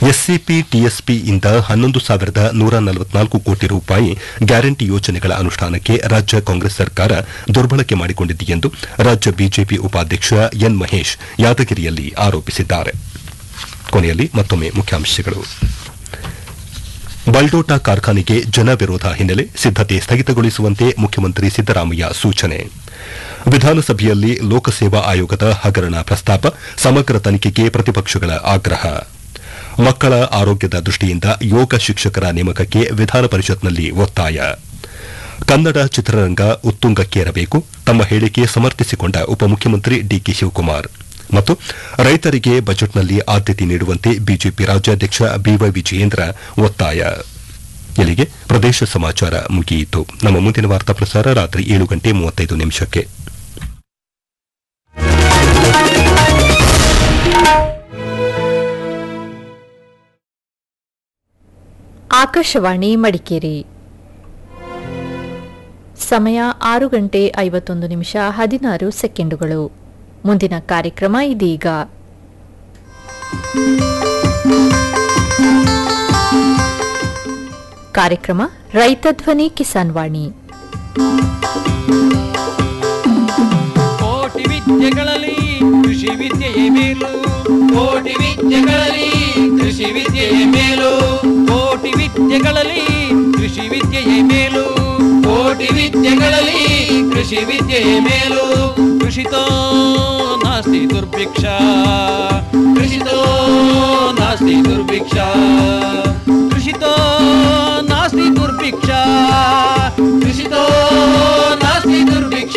SCP ಟಿಎಸ್ಪಿಯಿಂದ ಹನ್ನೊಂದು ಸಾವಿರದ ನೂರ ನಲವತ್ನಾಲ್ಕು ಕೋಟಿ ರೂಪಾಯಿ ಗ್ಯಾರಂಟಿ ಯೋಜನೆಗಳ ಅನುಷ್ಠಾನಕ್ಕೆ ರಾಜ್ಯ ಕಾಂಗ್ರೆಸ್ ಸರ್ಕಾರ ದುರ್ಬಳಕೆ ಮಾಡಿಕೊಂಡಿದೆ ಎಂದು ರಾಜ್ಯ ಬಿಜೆಪಿ ಉಪಾಧ್ಯಕ್ಷ ಎನ್ ಮಹೇಶ್ ಯಾದಗಿರಿಯಲ್ಲಿ ಆರೋಪಿಸಿದ್ದಾರೆ ಕೊನೆಯಲ್ಲಿ ಮತ್ತೊಮ್ಮೆ ಮುಖ್ಯಾಂಶಗಳು ಬಲ್ಡೋಟಾ ಕಾರ್ಖಾನೆಗೆ ಜನ ವಿರೋಧ ಹಿನ್ನೆಲೆ ಸಿದ್ದತೆ ಸ್ಥಗಿತಗೊಳಿಸುವಂತೆ ಮುಖ್ಯಮಂತ್ರಿ ಸಿದ್ದರಾಮಯ್ಯ ಸೂಚನೆ ವಿಧಾನಸಭೆಯಲ್ಲಿ ಲೋಕಸೇವಾ ಆಯೋಗದ ಹಗರಣ ಪ್ರಸ್ತಾಪ ಸಮಗ್ರ ತನಿಖೆಗೆ ಪ್ರತಿಪಕ್ಷಗಳ ಆಗ್ರಹ ಮಕ್ಕಳ ಆರೋಗ್ಯದ ದೃಷ್ಟಿಯಿಂದ ಯೋಗ ಶಿಕ್ಷಕರ ನೇಮಕಕ್ಕೆ ವಿಧಾನ ಪರಿಷತ್ನಲ್ಲಿ ಒತ್ತಾಯ ಕನ್ನಡ ಚಿತ್ರರಂಗ ಉತ್ತುಂಗಕ್ಕೇರಬೇಕು ತಮ್ಮ ಹೇಳಿಕೆ ಸಮರ್ಥಿಸಿಕೊಂಡ ಉಪಮುಖ್ಯಮಂತ್ರಿ ಡಿಕೆ ಶಿವಕುಮಾರ್ ಮತ್ತು ರೈತರಿಗೆ ಬಜೆಟ್ನಲ್ಲಿ ಆದ್ಯತೆ ನೀಡುವಂತೆ ಬಿಜೆಪಿ ರಾಜ್ಯಾಧ್ಯಕ್ಷ ಬಿವೈ ವಿಜಯೇಂದ್ರ ಒತ್ತಾಯ ಇಲ್ಲಿಗೆ ಪ್ರದೇಶ ಸಮಾಚಾರ ಮುಗಿಯಿತು ನಮ್ಮ ಮುಂದಿನ ವಾರ್ತಾ ಪ್ರಸಾರ ರಾತ್ರಿ ಏಳು ಗಂಟೆ ಮೂವತ್ತೈದು ನಿಮಿಷಕ್ಕೆ ಆಕಾಶವಾಣಿ ಮಡಿಕೇರಿ ಸಮಯ ಆರು ಗಂಟೆ ಐವತ್ತೊಂದು ನಿಮಿಷ ಹದಿನಾರು ಸೆಕೆಂಡುಗಳು ಮುಂದಿನ ಕಾರ್ಯಕ್ರಮ ಇದೀಗ ಕಾರ್ಯಕ್ರಮ ರೈತ ಧ್ವನಿ ಕಿಸಾನ್ ವಾಣಿ ಕೋಟಿ ವಿದ್ಯೆಗಳಲ್ಲಿ ಕೃಷಿ ವಿದ್ಯೆಯೇ ಮೇಲು ಕೋಟಿ ವಿದ್ಯೆಗಳಲ್ಲಿ ಕೃಷಿ ವಿದ್ಯೆಯೇ ಮೇಲು ಕೋಟಿ ವಿದ್ಯೆಗಳಲ್ಲಿ ಕೃಷಿ ವಿದ್ಯೆಯೇ ಮೇಲು ಕೋಟಿ ವಿದ್ಯೆಗಳಲ್ಲಿ ಕೃಷಿ ವಿದ್ಯೆಯೇ ಮೇಲು ಕೃಷಿತೋ ನಾಸ್ತಿ ದುರ್ಭಿಕ್ಷ ಕೃಷಿತೋ ನಾಸ್ತಿ ದುರ್ಭಿಕ್ಷ ಕೃಷಿತೋ ನಾಸ್ತಿ ದುರ್ಭಿಕ್ಷ ಕೃಷಿತೋ ನಾಸ್ತಿ ದುರ್ಭಿಕ್ಷ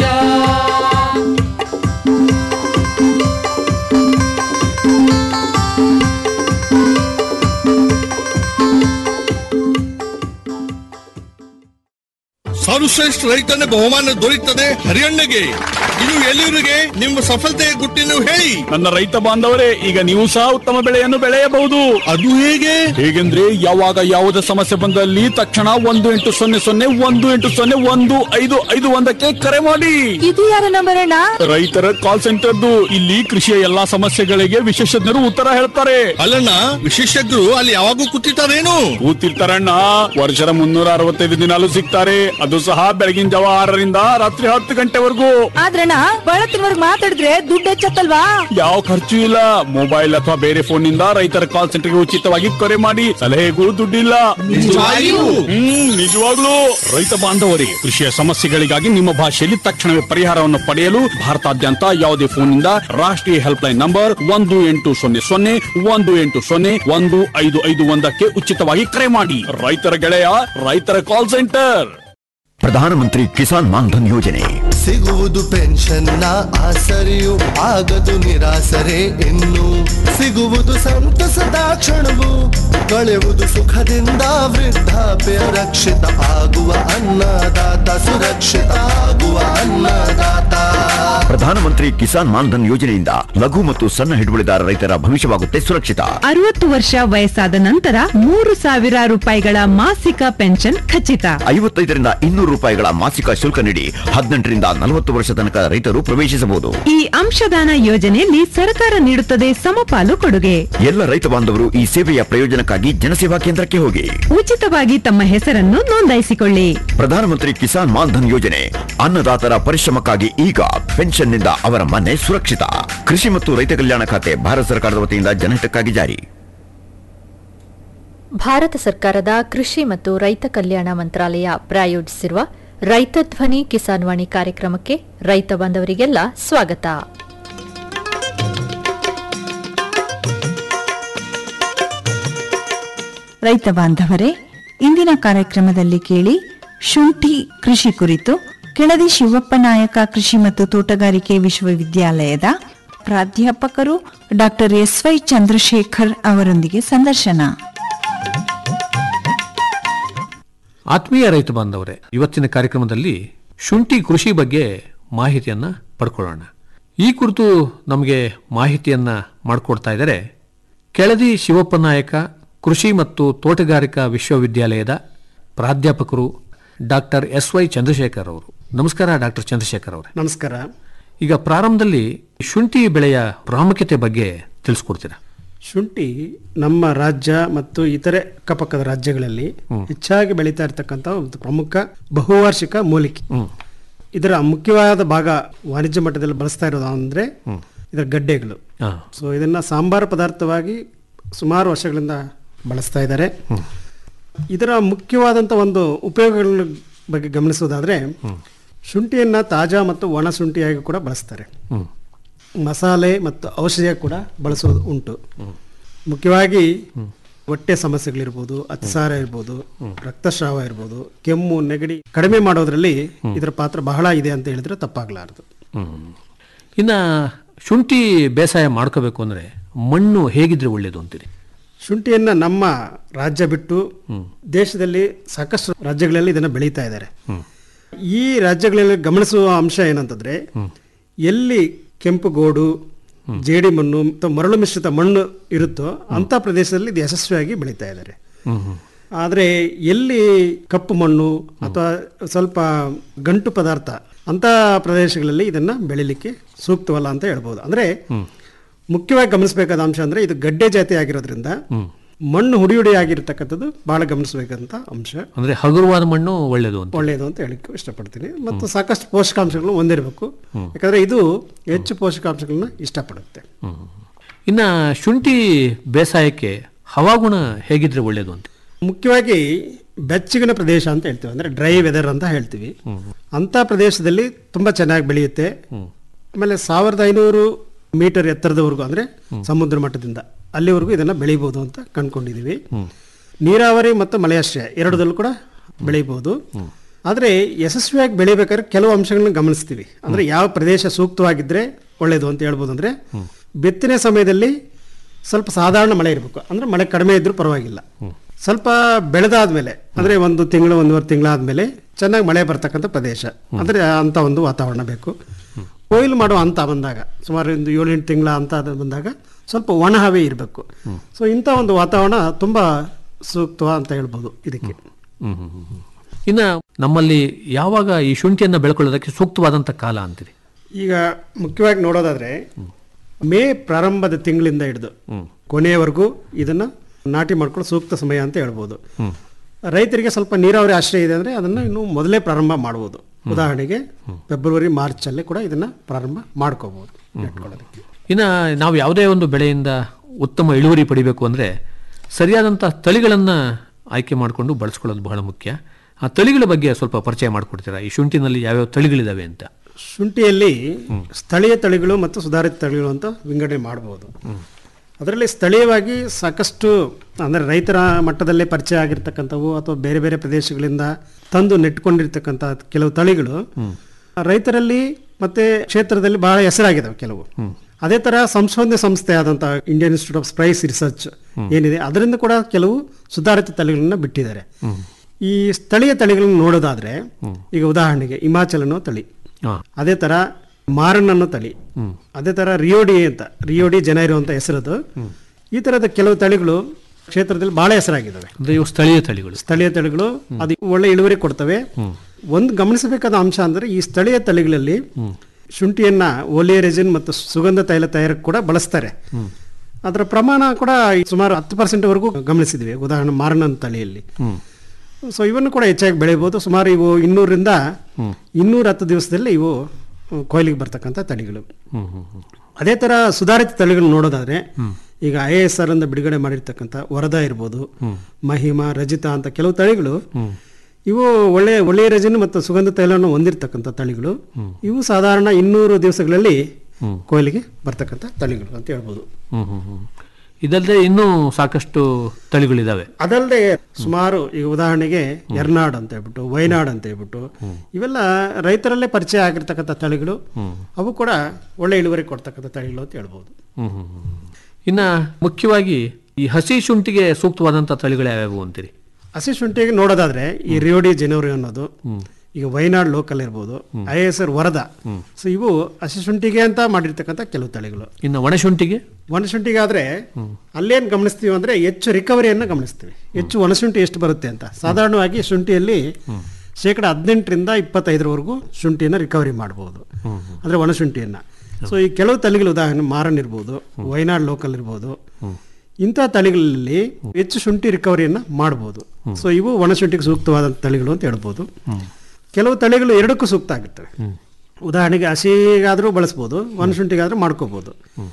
ಸರ್ವಶ್ರೇಷ್ಠ ರೈತನ ಬಹುಮಾನ ದೊರೆಯುತ್ತದೆ ಹರಿಯಣ್ಣಗೆ ಇದು ಎಲ್ಲಿವರಿಗೆ ನಿಮ್ಮ ಸಫಲತೆಯ ಗುಟ್ಟಿನ ಹೇಳಿ ನನ್ನ ರೈತ ಬಾಂಧವರೇ ಈಗ ನೀವು ಸಹ ಉತ್ತಮ ಬೆಳೆಯನ್ನು ಬೆಳೆಯಬಹುದು ಅದು ಹೇಗೆ ಹೇಗೆಂದ್ರೆ ಯಾವಾಗ ಯಾವುದೇ ಸಮಸ್ಯೆ ಬಂದಲ್ಲಿ ತಕ್ಷಣ ಒಂದು ಎಂಟು ಸೊನ್ನೆ ಸೊನ್ನೆ ಒಂದು ಎಂಟು ಸೊನ್ನೆ ಒಂದು ಐದು ಐದು ಒಂದಕ್ಕೆ ಕರೆ ಮಾಡಿ ಇದು ಯಾರ ನಂಬರ್ ಅಣ್ಣ ರೈತರ ಕಾಲ್ ಸೆಂಟರ್ದು ಇಲ್ಲಿ ಕೃಷಿಯ ಎಲ್ಲಾ ಸಮಸ್ಯೆಗಳಿಗೆ ವಿಶೇಷಜ್ಞರು ಉತ್ತರ ಹೇಳ್ತಾರೆ ಅಲ್ಲಣ್ಣ ವಿಶೇಷಜ್ಞರು ಅಲ್ಲಿ ಯಾವಾಗೂ ಕೂತಿರ್ತಾರೇನು ಕೂತಿರ್ತಾರಣ್ಣ ವರ್ಷದ ಮುನ್ನೂರ ಅರವತ್ತೈದು ದಿನಾಲು ಸಿಗ್ತಾರೆ ಅದು ಸಹ ಬೆಳಗಿನ ಜಾವ ಆರರಿಂದ ರಾತ್ರಿ ಹತ್ತು ಗಂಟೆವರೆಗೂ ಆದ್ರಣ್ಣ ಬಳತ್ತಿನವರ್ಗ್ ಮಾತಾಡಿದ್ರೆ ದುಡ್ಡು ಹೆಚ್ಚತ್ತಲ್ವಾ ಯಾವ ಖರ್ಚು ಇಲ್ಲ ಮೊಬೈಲ್ ಅಥವಾ ಬೇರೆ ಫೋನ್ ನಿಂದ ರೈತರ ಕಾಲ್ ಸೆಂಟರ್ಗೆ ಉಚಿತವಾಗಿ ಕರೆ ಮಾಡಿ ಸಲಹೆಗೂ ದುಡ್ಡಿಲ್ಲ ನಿಜವಾಗಿಯೂ? ಹ್ಮ್ ನಿಜವಾಗ್ಲೂ ರೈತ ಬಾಂಧವರೇ ಕೃಷಿಯ ಸಮಸ್ಯೆಗಳಿಗಾಗಿ ನಿಮ್ಮ ಭಾಷೆಯಲ್ಲಿ ತಕ್ಷಣವೇ ಪರಿಹಾರವನ್ನು ಪಡೆಯಲು ಭಾರತಾದ್ಯಂತ ಯಾವುದೇ ಫೋನ್ ನಿಂದ ರಾಷ್ಟ್ರೀಯ ಹೆಲ್ಪ್ ಲೈನ್ ನಂಬರ್ ಒಂದು ಎಂಟು ಸೊನ್ನೆ ಸೊನ್ನೆ ಒಂದು ಎಂಟು ಸೊನ್ನೆ ಒಂದು ಐದು ಐದು ಒಂದಕ್ಕೆ ಉಚಿತವಾಗಿ ಕರೆ ಮಾಡಿ ರೈತರ ಗೆಳೆಯ ರೈತರ ಕಾಲ್ ಸೆಂಟರ್ ಪ್ರಧಾನಮಂತ್ರಿ ಕಿಸಾನ್ ಮಾನ್ಧನ್ ಯೋಜನೆ ಸಿಗುವುದು ಪೆನ್ಷನ್ನ ಆಸರೆಯು ಆಗದು ನಿರಾಸರೆ ಇನ್ನು ಸಿಗುವುದು ಸಂತಸದ ಕ್ಷಣವು ಕಳೆಯುವುದು ಸುಖದಿಂದ ವೃದ್ಧಾಪ್ಯ ರಕ್ಷಿತ ಆಗುವ ಅನ್ನದಾತ ಸುರಕ್ಷಿತ ಆಗುವ ಅನ್ನದಾತ ಪ್ರಧಾನಮಂತ್ರಿ ಕಿಸಾನ್ ಮಾನ್ಧನ್ ಯೋಜನೆಯಿಂದ ಲಘು ಮತ್ತು ಸಣ್ಣ ಹಿಡುವಳಿದಾರ ರೈತರ ಭವಿಷ್ಯವಾಗುತ್ತೆ ಸುರಕ್ಷಿತ ಅರವತ್ತು ವರ್ಷ ವಯಸ್ಸಾದ ನಂತರ ಮೂರು ಸಾವಿರ ರೂಪಾಯಿಗಳ ಮಾಸಿಕ ಪೆನ್ಷನ್ ಖಚಿತ ಐವತ್ತೈದರಿಂದ ಇನ್ನೂರು ರೂಪಾಯಿಗಳ ಮಾಸಿಕ ಶುಲ್ಕ ನೀಡಿ ಹದಿನೆಂಟರಿಂದ ನಲವತ್ತು ವರ್ಷ ತನಕ ರೈತರು ಪ್ರವೇಶಿಸಬಹುದು ಈ ಅಂಶದಾನ ಯೋಜನೆಯಲ್ಲಿ ಸರ್ಕಾರ ನೀಡುತ್ತದೆ ಸಮಪಾಲು ಕೊಡುಗೆ ಎಲ್ಲ ರೈತ ಬಾಂಧವರು ಈ ಸೇವೆಯ ಪ್ರಯೋಜನಕ್ಕಾಗಿ ಜನಸೇವಾ ಕೇಂದ್ರಕ್ಕೆ ಹೋಗಿ ಉಚಿತವಾಗಿ ತಮ್ಮ ಹೆಸರನ್ನು ನೋಂದಾಯಿಸಿಕೊಳ್ಳಿ ಪ್ರಧಾನಮಂತ್ರಿ ಕಿಸಾನ್ ಮಾನ್ಧನ್ ಯೋಜನೆ ಅನ್ನದಾತರ ಪರಿಶ್ರಮಕ್ಕಾಗಿ ಈಗ ಪೆನ್ಷನ್ನಿಂದ ಅವರ ಮನೆ ಸುರಕ್ಷಿತ ಕೃಷಿ ಮತ್ತು ರೈತ ಕಲ್ಯಾಣ ಖಾತೆ ಭಾರತ ಸರ್ಕಾರದ ವತಿಯಿಂದ ಜನಹಿತಕ್ಕಾಗಿ ಜಾರಿ ಭಾರತ ಸರ್ಕಾರದ ಕೃಷಿ ಮತ್ತು ರೈತ ಕಲ್ಯಾಣ ಮಂತ್ರಾಲಯ ಪ್ರಾಯೋಜಿಸಿರುವ ರೈತ ಧ್ವನಿ ಕಿಸಾನ್ ವಾಣಿ ಕಾರ್ಯಕ್ರಮಕ್ಕೆ ರೈತ ಬಾಂಧವರಿಗೆಲ್ಲ ಸ್ವಾಗತ ರೈತ ಬಾಂಧವರೇ ಇಂದಿನ ಕಾರ್ಯಕ್ರಮದಲ್ಲಿ ಕೇಳಿ ಶುಂಠಿ ಕೃಷಿ ಕುರಿತು ಕೆಳದಿ ಶಿವಪ್ಪ ನಾಯಕ ಕೃಷಿ ಮತ್ತು ತೋಟಗಾರಿಕೆ ವಿಶ್ವವಿದ್ಯಾಲಯದ ಪ್ರಾಧ್ಯಾಪಕರು ಡಾಕ್ಟರ್ ಎಸ್ ವೈ ಚಂದ್ರಶೇಖರ್ ಅವರೊಂದಿಗೆ ಸಂದರ್ಶನ ಆತ್ಮೀಯ ರೈತ ಬಾಂಧವರೇ ಇವತ್ತಿನ ಕಾರ್ಯಕ್ರಮದಲ್ಲಿ ಶುಂಠಿ ಕೃಷಿ ಬಗ್ಗೆ ಮಾಹಿತಿಯನ್ನ ಪಡ್ಕೊಳ್ಳೋಣ ಈ ಕುರಿತು ನಮಗೆ ಮಾಹಿತಿಯನ್ನ ಮಾಡಿಕೊಡ್ತಾ ಇದ್ದಾರೆ ಕೆಳದಿ ಶಿವಪ್ಪ ನಾಯಕ ಕೃಷಿ ಮತ್ತು ತೋಟಗಾರಿಕಾ ವಿಶ್ವವಿದ್ಯಾಲಯದ ಪ್ರಾಧ್ಯಾಪಕರು ಡಾಕ್ಟರ್ ಎಸ್ ವೈ ಚಂದ್ರಶೇಖರ್ ಅವರು ನಮಸ್ಕಾರ ಡಾಕ್ಟರ್ ಚಂದ್ರಶೇಖರ್ ಅವರೇ ನಮಸ್ಕಾರ ಈಗ ಪ್ರಾರಂಭದಲ್ಲಿ ಶುಂಠಿ ಬೆಳೆಯ ಪ್ರಾಮುಖ್ಯತೆ ಬಗ್ಗೆ ತಿಳಿಸ್ಕೊಡ್ತೀರಾ ಶುಂಠಿ ನಮ್ಮ ರಾಜ್ಯ ಮತ್ತು ಇತರೆ ಅಕ್ಕಪಕ್ಕದ ರಾಜ್ಯಗಳಲ್ಲಿ ಹೆಚ್ಚಾಗಿ ಬೆಳೀತಾ ಇರತಕ್ಕಂಥ ಒಂದು ಪ್ರಮುಖ ಬಹುವಾರ್ಷಿಕ ಮೂಲಿಕೆ ಇದರ ಮುಖ್ಯವಾದ ಭಾಗ ವಾಣಿಜ್ಯ ಮಟ್ಟದಲ್ಲಿ ಬಳಸ್ತಾ ಇರೋದು ಅಂದ್ರೆ ಇದರ ಗಡ್ಡೆಗಳು ಹಾ. ಸೊ ಇದನ್ನ ಸಾಂಬಾರು ಪದಾರ್ಥವಾಗಿ ಸುಮಾರು ವರ್ಷಗಳಿಂದ ಬಳಸ್ತಾ ಇದ್ದಾರೆ ಇದರ ಮುಖ್ಯವಾದಂಥ ಒಂದು ಉಪಯೋಗಗಳ ಬಗ್ಗೆ ಗಮನಿಸೋದಾದ್ರೆ ಶುಂಠಿಯನ್ನ ತಾಜಾ ಮತ್ತು ಒಣ ಶುಂಠಿಯಾಗಿ ಕೂಡ ಬಳಸ್ತಾರೆ ಮಸಾಲೆ ಮತ್ತು ಔಷಧಿಯ ಕೂಡ ಬಳಸೋದು ಉಂಟು ಮುಖ್ಯವಾಗಿ ಹೊಟ್ಟೆ ಸಮಸ್ಯೆಗಳಿರ್ಬೋದು ಅತಿಸಾರ ಇರ್ಬೋದು ರಕ್ತಸ್ರಾವ ಇರ್ಬೋದು ಕೆಮ್ಮು ನೆಗಡಿ ಕಡಿಮೆ ಮಾಡೋದ್ರಲ್ಲಿ ಇದರ ಪಾತ್ರ ಬಹಳ ಇದೆ ಅಂತ ಹೇಳಿದ್ರೆ ತಪ್ಪಾಗಲಾರದು ಇನ್ನ ಶುಂಠಿ ಬೇಸಾಯ ಮಾಡ್ಕೋಬೇಕು ಅಂದ್ರೆ ಮಣ್ಣು ಹೇಗಿದ್ರೆ ಒಳ್ಳೇದು ಅಂತೀರಿ ಶುಂಠಿಯನ್ನ ನಮ್ಮ ರಾಜ್ಯ ಬಿಟ್ಟು ದೇಶದಲ್ಲಿ ಸಾಕಷ್ಟು ರಾಜ್ಯಗಳಲ್ಲಿ ಇದನ್ನ ಬೆಳೀತಾ ಇದ್ದಾರೆ ಈ ರಾಜ್ಯಗಳಲ್ಲಿ ಗಮನಿಸುವ ಅಂಶ ಏನಂತಂದ್ರೆ ಎಲ್ಲಿ ಕೆಂಪು ಗೋಡು ಜೇಡಿ ಮಣ್ಣು ಮತ್ತು ಮರಳು ಮಿಶ್ರಿತ ಮಣ್ಣು ಇರುತ್ತೋ ಅಂತ ಪ್ರದೇಶದಲ್ಲಿ ಇದು ಯಶಸ್ವಿಯಾಗಿ ಬೆಳೀತಾ ಇದ್ದಾರೆ ಆದರೆ ಎಲ್ಲಿ ಕಪ್ಪು ಮಣ್ಣು ಅಥವಾ ಸ್ವಲ್ಪ ಗಂಟು ಪದಾರ್ಥ ಅಂತ ಪ್ರದೇಶಗಳಲ್ಲಿ ಇದನ್ನ ಬೆಳಿಲಿಕ್ಕೆ ಸೂಕ್ತವಲ್ಲ ಅಂತ ಹೇಳ್ಬೋದು ಅಂದ್ರೆ ಮುಖ್ಯವಾಗಿ ಗಮನಿಸಬೇಕಾದ ಅಂಶ ಅಂದ್ರೆ ಇದು ಗಡ್ಡೆ ಜಾತಿ ಆಗಿರೋದ್ರಿಂದ ಮಣ್ಣು ಹುಡಿ ಹುಡಿ ಆಗಿರ್ತಕ್ಕಂಥದ್ದು ಬಹಳ ಗಮನಿಸಬೇಕಂತ ಅಂಶ ಅಂದ್ರೆ ಹಗುರವಾದ ಮಣ್ಣು ಒಳ್ಳೇದು ಅಂತ ಒಳ್ಳೆಯದು ಅಂತ ಹೇಳಿಕ್ಕೆ ಇಷ್ಟಪಡ್ತೀನಿ ಮತ್ತು ಸಾಕಷ್ಟು ಪೋಷಕಾಂಶಗಳು ಹೊಂದಿರಬೇಕು ಯಾಕಂದ್ರೆ ಇದು ಹೆಚ್ಚು ಪೋಷಕಾಂಶಗಳನ್ನ ಇಷ್ಟಪಡುತ್ತೆ ಇನ್ನ ಶುಂಠಿ ಬೇಸಾಯಕ್ಕೆ ಹವಾಗುಣ ಹೇಗಿದ್ರೆ ಒಳ್ಳೇದು ಅಂತ ಮುಖ್ಯವಾಗಿ ಬೆಚ್ಚಗಿನ ಪ್ರದೇಶ ಅಂತ ಹೇಳ್ತೀವಿ ಅಂದ್ರೆ ಡ್ರೈ ವೆದರ್ ಅಂತ ಹೇಳ್ತೀವಿ ಅಂತ ಪ್ರದೇಶದಲ್ಲಿ ತುಂಬಾ ಚೆನ್ನಾಗಿ ಬೆಳೆಯುತ್ತೆ ಆಮೇಲೆ ಸಾವಿರದ ಐನೂರು ಮೀಟರ್ ಎತ್ತರದವರೆಗೂ ಅಂದ್ರೆ ಸಮುದ್ರ ಮಟ್ಟದಿಂದ ಅಲ್ಲಿವರೆಗೂ ಇದನ್ನ ಬೆಳಿಬಹುದು ಅಂತ ಕಂಡ್ಕೊಂಡಿದೀವಿ ನೀರಾವರಿ ಮತ್ತು ಮಳೆಯಾಶ್ರಯ ಎರಡದಲ್ಲೂ ಕೂಡ ಬೆಳಿಬಹುದು ಆದರೆ ಯಶಸ್ವಿಯಾಗಿ ಬೆಳಿಬೇಕಾದ್ರೆ ಕೆಲವು ಅಂಶಗಳನ್ನ ಗಮನಿಸ್ತೀವಿ ಅಂದ್ರೆ ಯಾವ ಪ್ರದೇಶ ಸೂಕ್ತವಾಗಿದ್ರೆ ಒಳ್ಳೇದು ಅಂತ ಹೇಳ್ಬೋದು ಅಂದ್ರೆ ಬಿತ್ತನೆ ಸಮಯದಲ್ಲಿ ಸ್ವಲ್ಪ ಸಾಧಾರಣ ಮಳೆ ಇರಬೇಕು ಅಂದ್ರೆ ಮಳೆ ಕಡಿಮೆ ಇದ್ರೂ ಪರವಾಗಿಲ್ಲ ಸ್ವಲ್ಪ ಬೆಳೆದಾದ್ಮೇಲೆ ಅಂದ್ರೆ ಒಂದು ತಿಂಗಳು ಒಂದೂವರೆ ತಿಂಗಳಾದ್ಮೇಲೆ ಚೆನ್ನಾಗಿ ಮಳೆ ಬರ್ತಕ್ಕಂಥ ಪ್ರದೇಶ ಅಂದ್ರೆ ಅಂತ ಒಂದು ವಾತಾವರಣ ಬೇಕು ಕೊಯ್ಲು ಮಾಡೋ ಹಂತ ಬಂದಾಗ ಸುಮಾರು ಒಂದು ಏಳೆಂಟು ತಿಂಗಳ ಹಂತ ಅದು ಬಂದಾಗ ಸ್ವಲ್ಪ ಒಣ ಹವೆ ಇರಬೇಕು ಸೊ ಇಂಥ ಒಂದು ವಾತಾವರಣ ತುಂಬಾ ಸೂಕ್ತ ಅಂತ ಹೇಳ್ಬೋದು ಇದಕ್ಕೆ ಇನ್ನ ನಮ್ಮಲ್ಲಿ ಯಾವಾಗ ಈ ಶುಂಠಿಯನ್ನ ಬೆಳ್ಕೊಳ್ಳೋದಕ್ಕೆ ಸೂಕ್ತವಾದಂತ ಕಾಲ ಅಂತೀರಿ ಈಗ ಮುಖ್ಯವಾಗಿ ನೋಡೋದಾದ್ರೆ ಮೇ ಪ್ರಾರಂಭದ ತಿಂಗಳಿಂದ ಹಿಡಿದು ಕೊನೆಯವರೆಗೂ ಇದನ್ನ ನಾಟಿ ಮಾಡ್ಕೊಳ್ಳೋ ಸೂಕ್ತ ಸಮಯ ಅಂತ ಹೇಳ್ಬೋದು ರೈತರಿಗೆ ಸ್ವಲ್ಪ ನೀರಾವರಿ ಆಶ್ರಯ ಇದೆ ಅಂದ್ರೆ ಅದನ್ನ ಇನ್ನು ಮೊದಲೇ ಪ್ರಾರಂಭ ಮಾಡ್ಬೋದು ಉದಾಹರಣೆಗೆ ಫೆಬ್ರವರಿ ಮಾರ್ಚ್ ಅಲ್ಲಿ ಕೂಡ ಇದನ್ನ ಪ್ರಾರಂಭ ಮಾಡ್ಕೋಬಹುದು ನೆಟ್ಕೊಳ್ಳೋದಕ್ಕೆ ಇನ್ನ ನಾವು ಯಾವುದೇ ಒಂದು ಬೆಳೆಯಿಂದ ಉತ್ತಮ ಇಳುವರಿ ಪಡಿಬೇಕು ಅಂದ್ರೆ ಸರಿಯಾದಂಥ ತಳಿಗಳನ್ನ ಆಯ್ಕೆ ಮಾಡಿಕೊಂಡು ಬಳಸ್ಕೊಳ್ಳೋದು ಬಹಳ ಮುಖ್ಯ ಆ ತಳಿಗಳ ಬಗ್ಗೆ ಸ್ವಲ್ಪ ಪರಿಚಯ ಮಾಡಿಕೊಡ್ತೀರಾ ಈ ಶುಂಠಿನಲ್ಲಿ ಯಾವ್ಯಾವ ತಳಿಗಳಿದಾವೆ ಅಂತ ಶುಂಠಿಯಲ್ಲಿ ಸ್ಥಳೀಯ ತಳಿಗಳು ಮತ್ತು ಸುಧಾರಿತ ತಳಿಗಳು ಅಂತ ವಿಂಗಡಣೆ ಮಾಡಬಹುದು ಅದರಲ್ಲಿ ಸ್ಥಳೀಯವಾಗಿ ಸಾಕಷ್ಟು ಅಂದರೆ ರೈತರ ಮಟ್ಟದಲ್ಲೇ ಪರಿಚಯ ಆಗಿರ್ತಕ್ಕಂಥವು ಅಥವಾ ಬೇರೆ ಬೇರೆ ಪ್ರದೇಶಗಳಿಂದ ತಂದು ನೆಟ್ಕೊಂಡಿರ್ತಕ್ಕಂಥ ಕೆಲವು ತಳಿಗಳು ರೈತರಲ್ಲಿ ಮತ್ತೆ ಕ್ಷೇತ್ರದಲ್ಲಿ ಬಹಳ ಹೆಸರಾಗಿದ್ದಾವೆ ಕೆಲವು ಅದೇ ತರ ಸಂಶೋಧನೆ ಸಂಸ್ಥೆ ಆದಂಥ Indian Institute of Spice Research ಏನಿದೆ ಅದರಿಂದ ಕೂಡ ಕೆಲವು ಸುಧಾರಿತ ತಳಿಗಳನ್ನ ಬಿಟ್ಟಿದ್ದಾರೆ ಈ ಸ್ಥಳೀಯ ತಳಿಗಳನ್ನ ನೋಡೋದಾದ್ರೆ ಈಗ ಉದಾಹರಣೆಗೆ ಹಿಮಾಚಲ್ ಅನ್ನೋ ತಳಿ ಅದೇ ತರ ಮಾರನ್ ಅನ್ನೋ ತಳಿ ಅದೇ ತರ ರಿಯೋಡಿ ಅಂತ ರಿಯೋಡಿ ಜನೈರೋ ಅಂತ ಹೆಸರದು ಈ ತರದ ಕೆಲವು ತಳಿಗಳು ಕ್ಷೇತ್ರದಲ್ಲಿ ಬಹಳ ಹೆಸರಾಗಿದ್ದಾವೆ ಅಂದ್ರೆ ಇವು ಸ್ಥಳೀಯ ತಳಿಗಳು ಸ್ಥಳೀಯ ತಳಿಗಳು ಅದು ಒಳ್ಳೆ ಇಳುವರಿ ಕೊಡ್ತವೆ ಒಂದು ಗಮನಿಸಬೇಕಾದ ಅಂಶ ಅಂದ್ರೆ ಈ ಸ್ಥಳೀಯ ತಳಿಗಳಲ್ಲಿ ಶುಂಠಿಯನ್ನ ಓಲಿಯ ರೆಜಿನ್ ಮತ್ತು ಸುಗಂಧ ತೈಲ ತಯಾರಕ್ಕೆ ಕೂಡ ಬಳಸ್ತಾರೆ ಅದರ ಪ್ರಮಾಣ ಕೂಡ ಸುಮಾರು ಹತ್ತು ಪರ್ಸೆಂಟ್ ವರೆಗೂ ಗಮನಿಸಿದ್ವಿ ಉದಾಹರಣೆ ಮಾರನ ತಳಿಯಲ್ಲಿ ಸೊ ಇವನ್ನು ಕೂಡ ಹೆಚ್ಚಾಗಿ ಬೆಳಿಬಹುದು ಸುಮಾರು ಇವು ಇನ್ನೂರಿಂದ ಇನ್ನೂರ ಹತ್ತು ದಿವಸದಲ್ಲಿ ಇವು ಕೊಯ್ಲಿಗೆ ಬರ್ತಕ್ಕಂಥ ತಳಿಗಳು ಅದೇ ತರ ಸುಧಾರಿತ ತಳಿಗಳು ನೋಡೋದಾದ್ರೆ ಈಗ ಐ ಎಸ್ ಆರ್ ಅಂತ ಬಿಡುಗಡೆ ಮಾಡಿರ್ತಕ್ಕಂಥ ವರದಾ ಇರ್ಬೋದು ಮಹಿಮಾ ರಜಿತಾ ಅಂತ ಕೆಲವು ತಳಿಗಳು ಇವು ಒಳ್ಳೆ ಒಳ್ಳೆಯ ರಜನು ಮತ್ತು ಸುಗಂಧ ತೈಲವನ್ನು ಹೊಂದಿರತಕ್ಕಂಥ ತಳಿಗಳು ಇವು ಸಾಧಾರಣ ಇನ್ನೂರು ದಿವಸಗಳಲ್ಲಿ ಕೊಯ್ಲಿಗೆ ಬರ್ತಕ್ಕಂಥ ತಳಿಗಳು ಅಂತ ಹೇಳ್ಬೋದು ಇದಲ್ಲದೆ ಇನ್ನೂ ಸಾಕಷ್ಟು ತಳಿಗಳಿದಾವೆ ಅದಲ್ಲದೆ ಸುಮಾರು ಈಗ ಉದಾಹರಣೆಗೆ ಎರ್ನಾಡ್ ಅಂತ ಹೇಳ್ಬಿಟ್ಟು ವೈನಾಡ್ ಅಂತ ಹೇಳ್ಬಿಟ್ಟು ಇವೆಲ್ಲ ರೈತರಲ್ಲೇ ಪರಿಚಯ ಆಗಿರ್ತಕ್ಕಂಥ ತಳಿಗಳು ಅವು ಕೂಡ ಒಳ್ಳೆ ಇಳುವರಿ ಕೊಡ್ತಕ್ಕಂಥ ತಳಿಗಳು ಅಂತ ಹೇಳ್ಬೋದು ಇನ್ನ ಮುಖ್ಯವಾಗಿ ಈ ಹಸಿ ಶುಂಠಿಗೆ ಸೂಕ್ತವಾದಂಥ ತಳಿಗಳು ಯಾವ್ಯಾವು ಅಂತೀರಿ ಹಸಿ ಶುಂಠಿಗೆ ನೋಡೋದಾದ್ರೆ ಈ ರಿಯೋಡಿ ಜನವರಿ ಅನ್ನೋದು ಈಗ ವೈನಾಡ್ ಲೋಕಲ್ ಇರ್ಬೋದು I S R Varada so ಇವು ಹಸಿ ಶುಂಠಿಗೆ ಅಂತ ಮಾಡಿರ್ತಕ್ಕಂಥ ಕೆಲವು ತಳಿಗಳು ಇನ್ನು ಒಣಶುಂಠಿಗೆ ಒಣಶುಂಠಿಗೆ ಆದ್ರೆ ಅಲ್ಲೇನ್ ಗಮನಿಸ್ತೀವಿ ಅಂದ್ರೆ ಹೆಚ್ಚು ರಿಕವರಿಯನ್ನ ಗಮನಿಸ್ತೀವಿ ಹೆಚ್ಚು ಒಣಶುಂಠಿ ಎಷ್ಟು ಬರುತ್ತೆ ಅಂತ ಸಾಧಾರಣವಾಗಿ ಶುಂಠಿಯಲ್ಲಿ ಶೇಕಡ ಹದಿನೆಂಟರಿಂದ ಇಪ್ಪತ್ತೈದರವರೆಗೂ ಶುಂಠಿಯನ್ನ ರಿಕವರಿ ಮಾಡಬಹುದು ಅಂದ್ರೆ ಒಣಶುಂಠಿಯನ್ನ ಸೊ ಈ ಕೆಲವು ತಳಿಗಳು ಉದಾಹರಣೆ ಮಾರನ್ ಇರ್ಬೋದು ವೈನಾಡ್ ಲೋಕಲ್ ಇರ್ಬೋದು ಇಂಥ ತಳಿಗಳಲ್ಲಿ ಹೆಚ್ಚು ಶುಂಠಿ ರಿಕವರಿಯನ್ನ ಮಾಡಬಹುದು ಸೊ ಇವು ಒಣಶುಂಠಿಗೆ ಸೂಕ್ತವಾದಂಥ ತಳಿಗಳು ಅಂತ ಹೇಳ್ಬೋದು ಕೆಲವು ತಳಿಗಳು ಎರಡಕ್ಕೂ ಸೂಕ್ತ ಆಗಿರ್ತವೆ ಉದಾಹರಣೆಗೆ ಹಸಿಗಾದರೂ ಬಳಸ್ಬೋದು ಒಣಶುಂಠಿಗಾದ್ರೂ ಮಾಡ್ಕೋಬಹುದು